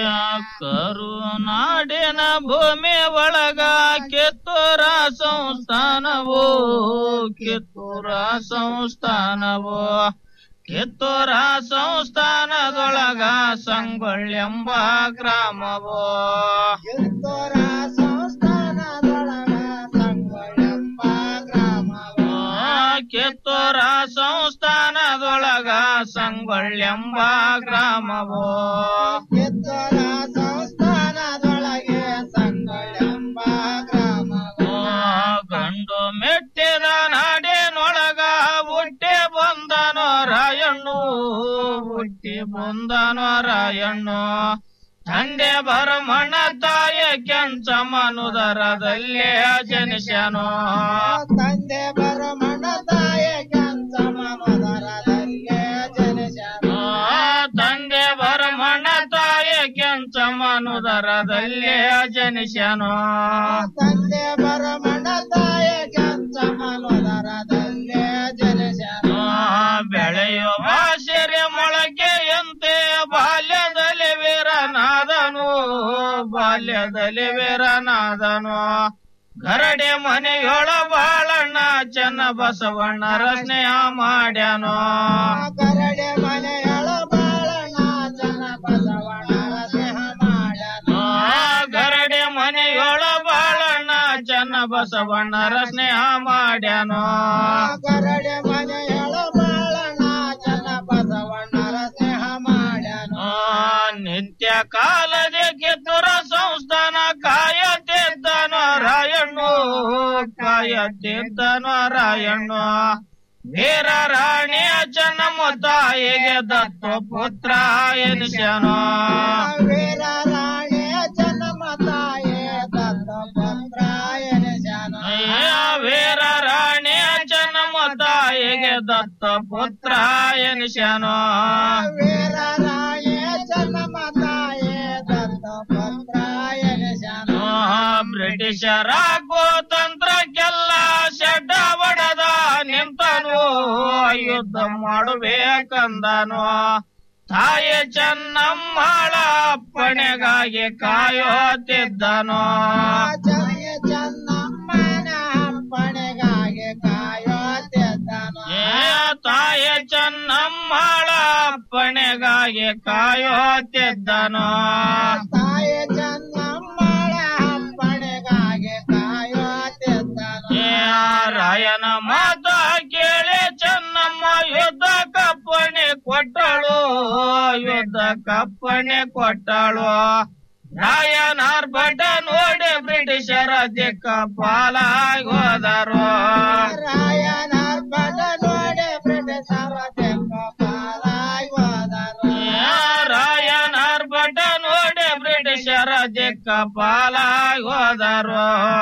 ಕರುನಾಡಿನ ಭೂಮಿ ಒಳಗ ಕಿತ್ತೂರ ಸಂಸ್ಥಾನವೋ ಕಿತ್ತೂರ ಸಂಸ್ಥಾನವೋ ಕಿತ್ತೂರ ಸಂಸ್ಥಾನದೊಳಗ ಸಂಗೊಳ್ಳೆಂಬ ಗ್ರಾಮವೋ ಕಿತ್ತೂರ ಸಂಸ್ಥಾನದೊಳಗ ಸಂಗೊಳ್ಳೆಂಬ ಗ್ರಾಮವೋ ಕಿತ್ತೂರ ಸಂಸ್ಥಾನದೊಳಗ ಸಂಗೊಳ್ಳೆಂಬ ಗ್ರಾಮವೋ ಕಿತ್ತೂರ ಸಂಸ್ಥಾನದೊಳಗೆ ಸಂಗೊಳ್ಳೆಂಬ ಗ್ರಾಮವೋ ಗಂಡು ಮೆಟ್ಟಿದ ನಾಡಿನೊಳಗ ಹುಟ್ಟಿ ಬಂದನೋ ರಾಯಣ್ಣು ಹುಟ್ಟಿ ಬಂದನೋ ರಾಯಣ್ಣು ತಂದೆ ಬರಮಣ ತಾಯ ಕೆಂಚ ಮನುದರದಲ್ಲೇ ಜನಿಸನು ತಂದೆ ಬರಮಣ ತಾಯ ಕೆಂಚ ಮನುದರದಲ್ಲೇ ಜನಿಸನು ತಂದೆ ಬರಮಣ ತಾಯ ಕೆಂಚ ಮನುದರದಲ್ಲೇ ಜನಿಸನು ತಂದೆ ಬರಮಣ ತಾಯ ಕೆಂಚ ಮನುದರದಲ್ಲೇ ಜನಿಸನು ಬೆಳೆಯುವ ಸಿರಿ ಮೊಳಕೆಯಂತೆ ಬಾಲ್ಯದಲ್ಲಿ ವೀರನಾದನು ಬಾಲ್ಯದಲ್ಲಿ ವೀರನಾದನು ಗರಡೆ ಮನೆಯೊಳ ಬಾಳಣ್ಣ ಚೆನ್ನ ಬಸವಣ್ಣರ ಸ್ನೇಹ ಮಾಡ್ಯಾನು ಗರಡೆ ಮನೆಯೊಳ ಬಾಳಣ್ಣ ಚೆನ್ನ ಬಸವಣ್ಣರ ಸ್ನೇಹ ಮಾಡ್ಯಾನು ಗರಡೆ ಮನೆಯೊಳ ಬಾಳಣ್ಣ ಚೆನ್ನ ಬಸವಣ್ಣರ ಸ್ನೇಹ ಮಾಡ್ಯಾನು ಗರಡೆ ಮನೆಯೊಳ ಬಾಳಣ್ಣ ಚೆನ್ನ ಬಸವಣ್ಣರ ಸ್ನೇಹ ಮಾಡ್ಯಾನು ನಿತ್ಯ ಕಾಲದ ಕಿತ್ತೂರ ಸಂಸ್ಥಾನ ಕಾಯತಿದ್ದನು ರಾಯಣ್ಣು ಕಾಯತಿದ್ದನು ರಾಯಣ್ಣು ವೀರ ರಾಣಿಯ ಚೆನ್ನಮ್ಮ ತಾಯಿಗೆ ದತ್ತು ಪುತ್ರ ಎನಿಸನು ವೀರ ರಾಣಿಯ ಚೆನ್ನಮ್ಮ ತಾಯಿ ದತ್ತು ಪುತ್ರ ಎನಿಸನು ದತ್ತ ಪುತ್ರ ಎನಿಸನು ಬ್ರಿಟಿಷರ ಗೋತಂತ್ರಕ್ಕೆಲ್ಲ ಶೆಡ್ಡ ಹೊಡೆದ ನಿಂತನು ಯುದ್ಧ ಮಾಡಬೇಕಂದನು ತಾಯಿ ಚೆನ್ನಮ್ಮಳ ಅಪ್ಪಣೆಗಾಗಿ ಕಾಯೋತಿದ್ದನು ತಾಯಿ ಚೆನ್ನಮ್ಮಳ ಅಪ್ಪಣೆಗಾಗಿ ಕಾಯೋತಿದ್ದನು ತಾಯಿ ಚೆನ್ನಮ್ಮಳ ಅಪ್ಪಣೆಗಾಗಿ ಕಾಯೋತಿದ್ದನು ರಾಯನ ಮಾತ ಕೇಳಿ ಚೆನ್ನಮ್ಮ ಯುದ್ಧ ಕಪ್ಪಣೆ ಕೊಟ್ಟಳು ಯುದ್ಧ ಕಪ್ಪಣೆ ಕೊಟ್ಟಳು ರಾಯನಾರ್ ಬಟ ನೋಡಿ ಬ್ರಿಟಿಷರ ದಿಕ್ಕ ಪಾಲಾಗಿ ಹೋದರು ರಾಯನಾರ್ ಬಟ ನೋಡಿ ಬ್ರಿಟಿಷರ ದಿಕ್ಕ ಪಾಲಾಗಿ ಹೋದರು ರಾಯನಾರ್ ಬಟ ನೋಡಿ ಬ್ರಿಟಿಷರ ದಿಕ್ಕ ಪಾಲಾಗಿ ಹೋದರು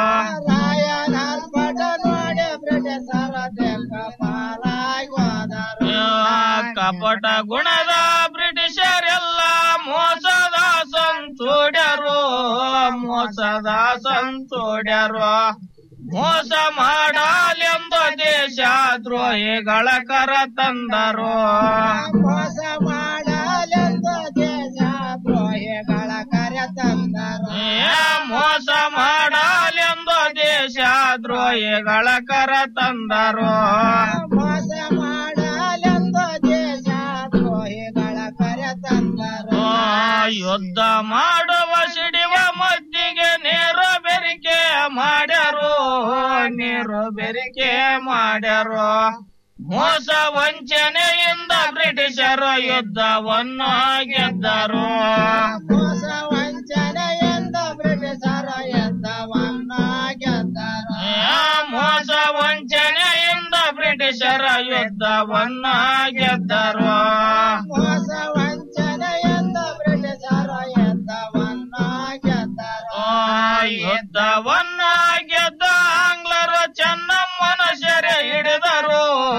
ರಾಯನಾರ್ ಬಟ ನೋಡಿ ಬ್ರಿಟಿಷರ ದಿಕ್ಕ ಪಾಲಾಗಿ ಹೋದರು ಕಪಟ ಗುಣದ ಬ್ರಿಟಿಷರೆಲ್ಲ ಮೋಸದ ಸಂತೋಡ್ಯರು ಮೋಸದ ಸಂತೋಡ್ಯರು ಮೋಸ ಮಾಡಲೆಂದು ದೇಶ ದ್ರೋಹಿಗಳ ಕರ ತಂದರು ಮೋಸ ಮಾಡಲೆಂದು ದೇಶ ದ್ರೋಹಿಗಳ ಕರ ತಂದರು ಮೋಸ ಮಾಡಲೆಂದು ದೇಶ ದ್ರೋಹಿಗಳ ಕರ ತಂದರು ಮೋಸ ಮಾಡಲೆಂದು ದೇಶ ದ್ರೋಹಿಗಳ ಕರ ತಂದರು ಯುದ್ಧ ಮಾಡುವ ಸಿಡಿವ ಮದ್ದಿಗೆ ನೇರು ಬೆರಿಕೆ ಮಾಡ್ಯಾರು ನೀರು ಬೆರಿಕೆ ಮಾಡ್ಯಾರು ಮೋಸ ವಂಚನೆಯಿಂದ ಬ್ರಿಟಿಷರು ಯುದ್ಧವನ್ನು ಗೆದ್ದರು ಮೋಸ ವಂಚನೆಯಿಂದ ಬ್ರಿಟಿಷರ ಯುದ್ಧವನ್ನು ಗೆದ್ದರು ಮೋಸ ವಂಚನೆಯಿಂದ ಬ್ರಿಟಿಷರ ಯುದ್ಧವನ್ನು ಗೆದ್ದರು ಮೋಸ ವಂಚನೆಯಿಂದ ಬ್ರಿಟಿಷರ ಯುದ್ಧವನ್ನು ಗೆದ್ದರು ಯುದ್ಧವನ್ನು ಗೆದ್ದ ಆಂಗ್ಲರು ಚೆನ್ನಮ್ಮನ ಸೆರೆ ಹಿಡಿದರು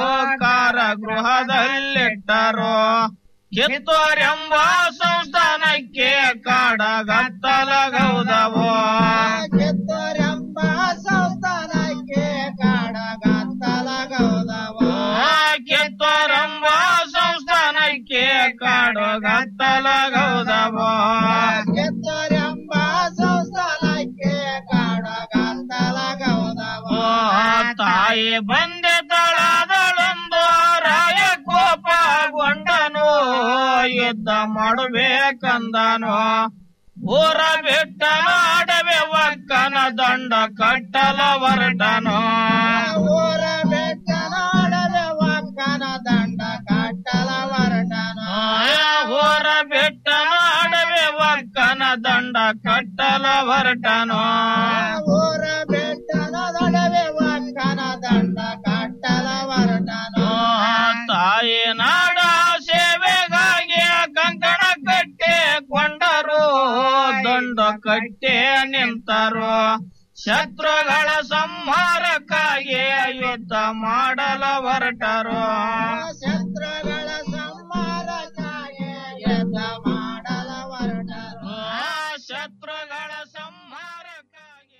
ಕಾರಾಗೃಹದಲ್ಲಿಟ್ಟರು ಕಿತ್ತೂರೆಂಬ ಸಂಸ್ಥಾನಕ್ಕೆ ಕಾಡಗತ್ತಲಗೌದವು ಕಿತ್ತೂರೆಂಬ ಸಂಸ್ಥಾನಕ್ಕೆ ಕಾಡಗತ್ತಲಗೌದವು ಕಿತ್ತೂರೆಂಬ ಸಂಸ್ಥಾನಕ್ಕೆ ಕಾಡುಗತ್ತಲಗೌದವು ಕಿತ್ತೂರೆಂಬ ಸಂಸ್ಥಾನಕ್ಕೆ ಕಾಡುಗತ್ತಲಗೌದವು ತಾಯಿ ಬಂದೆ ತಳದಳೊಂದು ರಾಯ ಕೋಪಗೊಂಡನು ಯುದ್ಧ ಮಾಡಬೇಕಂದನು ಊರ ಬಿಟ್ಟ ನಾಡವೆ ಒಕ್ಕನ ದಂಡ ಕಟ್ಟಲ ಹೊರಟನು ಊರ ಬಿಟ್ಟ ನಾಡವೆ ಒಕ್ಕನ ದಂಡ ಕಟ್ಟಲ ಹೊರಟನು ಊರ ಬಿಟ್ಟ ನಾಡವೆ ಒಕ್ಕನ ದಂಡ ಕಟ್ಟಲ ಹೊರಟನು ಊರ ಬಿಟ್ಟ ನಡವೆ ಒಕ್ಕನ ದಂಡ ಕಟ್ಟಲ ಹೊರಟನು ತಾಯಿ ನಾಡ ಸೇವೆಗಾಗಿ ಕಂಕಣ ಕಟ್ಟೆ ಕೊಂಡರು ದಂಡ ಕಟ್ಟೆ ನಿಂತರು ಶತ್ರುಗಳ ಸಂಹಾರಕ್ಕಾಗಿ ಯುದ್ಧ ಮಾಡಲು ಹೊರಟರು ಶತ್ರುಗಳ ಸಂಹಾರಕ್ಕಾಗಿ ಯುದ್ಧ ಮಾಡಲು ಹೊರಟರು ಶತ್ರುಗಳ ಸಂಹಾರಕ್ಕಾಗಿ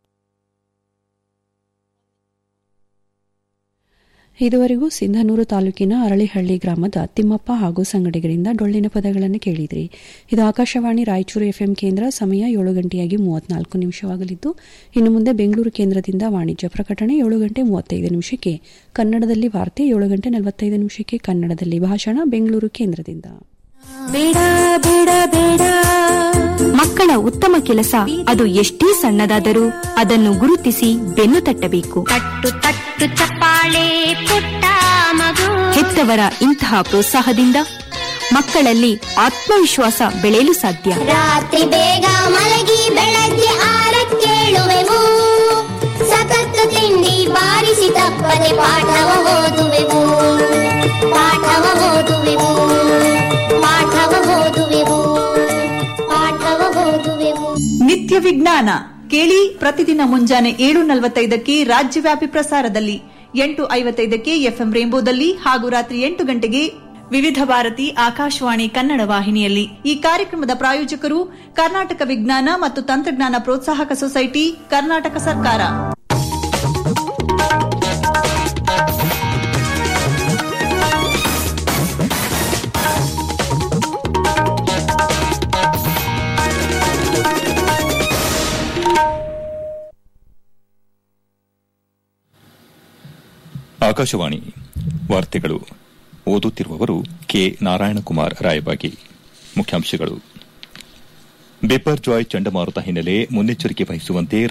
ಇದುವರೆಗೂ ಸಿಂಧನೂರು ತಾಲೂಕಿನ ಅರಳಿಹಳ್ಳಿ ಗ್ರಾಮದ ತಿಮ್ಮಪ್ಪ ಹಾಗೂ ಸಂಗಡಿಗರಿಂದ ಡೊಳ್ಳಿನ ಪದಗಳನ್ನು ಕೇಳಿದ್ರಿ ಇದು ಆಕಾಶವಾಣಿ ರಾಯಚೂರು ಎಫ್ಎಂ ಕೇಂದ್ರ ಸಮಯ ಏಳು ಗಂಟೆಯಾಗಿ ಮೂವತ್ನಾಲ್ಕು ನಿಮಿಷವಾಗಲಿದ್ದು ಇನ್ನು ಮುಂದೆ ಬೆಂಗಳೂರು ಕೇಂದ್ರದಿಂದ ವಾಣಿಜ್ಯ ಪ್ರಕಟಣೆ ಏಳು ಗಂಟೆ ಮೂವತ್ತೈದು ನಿಮಿಷಕ್ಕೆ ಕನ್ನಡದಲ್ಲಿ ವಾರ್ತೆ ಏಳು ಗಂಟೆ ನಲವತ್ತೈದು ನಿಮಿಷಕ್ಕೆ ಕನ್ನಡದಲ್ಲಿ ಭಾಷಣ ಬೆಂಗಳೂರು ಕೇಂದ್ರದಿಂದ ಬೇಡ ಬೇಡ ಬೇಡ ಮಕ್ಕಳ ಉತ್ತಮ ಕೆಲಸ ಅದು ಎಷ್ಟೇ ಸಣ್ಣದಾದರೂ ಅದನ್ನು ಗುರುತಿಸಿ ಬೆನ್ನು ತಟ್ಟಬೇಕು ತಟ್ಟು ತಟ್ಟು ಚಪ್ಪಾಳೆ ಪುಟ್ಟ ಮಗು ಹೆತ್ತವರ ಇಂತಹ ಪ್ರೋತ್ಸಾಹದಿಂದ ಮಕ್ಕಳಲ್ಲಿ ಆತ್ಮವಿಶ್ವಾಸ ಬೆಳೆಯಲು ಸಾಧ್ಯ ರಾತ್ರಿ ಬೇಗ ಮಲಗಿ ಬೆಳಗ್ಗೆ ಆರಕ್ಕೇಳುವೆವು ಸತತ ತಿಂಡಿ ಬಾರಿಸಿ ತಪ್ಪದೆ ಪಾಠವ ಓದುವೆವು ಪಾಠವ ಓದುವೆವು ಪಾಠವ ಓದುವೆವು ಪಾಠವ ಓದುವೆವು ನಿತ್ಯ ವಿಜ್ಞಾನ ಕೇಳಿ ಪ್ರತಿದಿನ ಮುಂಜಾನೆ ಏಳು ನಲವತ್ತೈದಕ್ಕೆ ರಾಜ್ಯವ್ಯಾಪಿ ಪ್ರಸಾರದಲ್ಲಿ ಎಂಟು ಐವತ್ತೈದಕ್ಕೆ ಎಫ್ಎಂ ರೇಂಬೋದಲ್ಲಿ ಹಾಗೂ ರಾತ್ರಿ ಎಂಟು ಗಂಟೆಗೆ ವಿವಿಧ ಭಾರತಿ ಆಕಾಶವಾಣಿ ಕನ್ನಡ ವಾಹಿನಿಯಲ್ಲಿ ಈ ಕಾರ್ಯಕ್ರಮದ ಪ್ರಾಯೋಜಕರು ಕರ್ನಾಟಕ ವಿಜ್ಞಾನ ಮತ್ತು ತಂತ್ರಜ್ಞಾನ ಪ್ರೋತ್ಸಾಹಕ ಸೊಸೈಟಿ ಕರ್ನಾಟಕ ಸರ್ಕಾರ ಆಕಾಶವಾಣಿ ವಾರ್ತೆಗಳು ಓದುತ್ತಿರುವವರು ಕೆ ನಾರಾಯಣಕುಮಾರ್ ರಾಯಬಾಗಿ ಮುಖ್ಯಾಂಶಗಳು ಬೆಪರ್ ಜಾಯ್ ಚಂಡಮಾರುತ ಹಿನ್ನೆಲೆ ಮುನ್ನೆಚ್ಚರಿಕೆ ವಹಿಸುವಂತೆ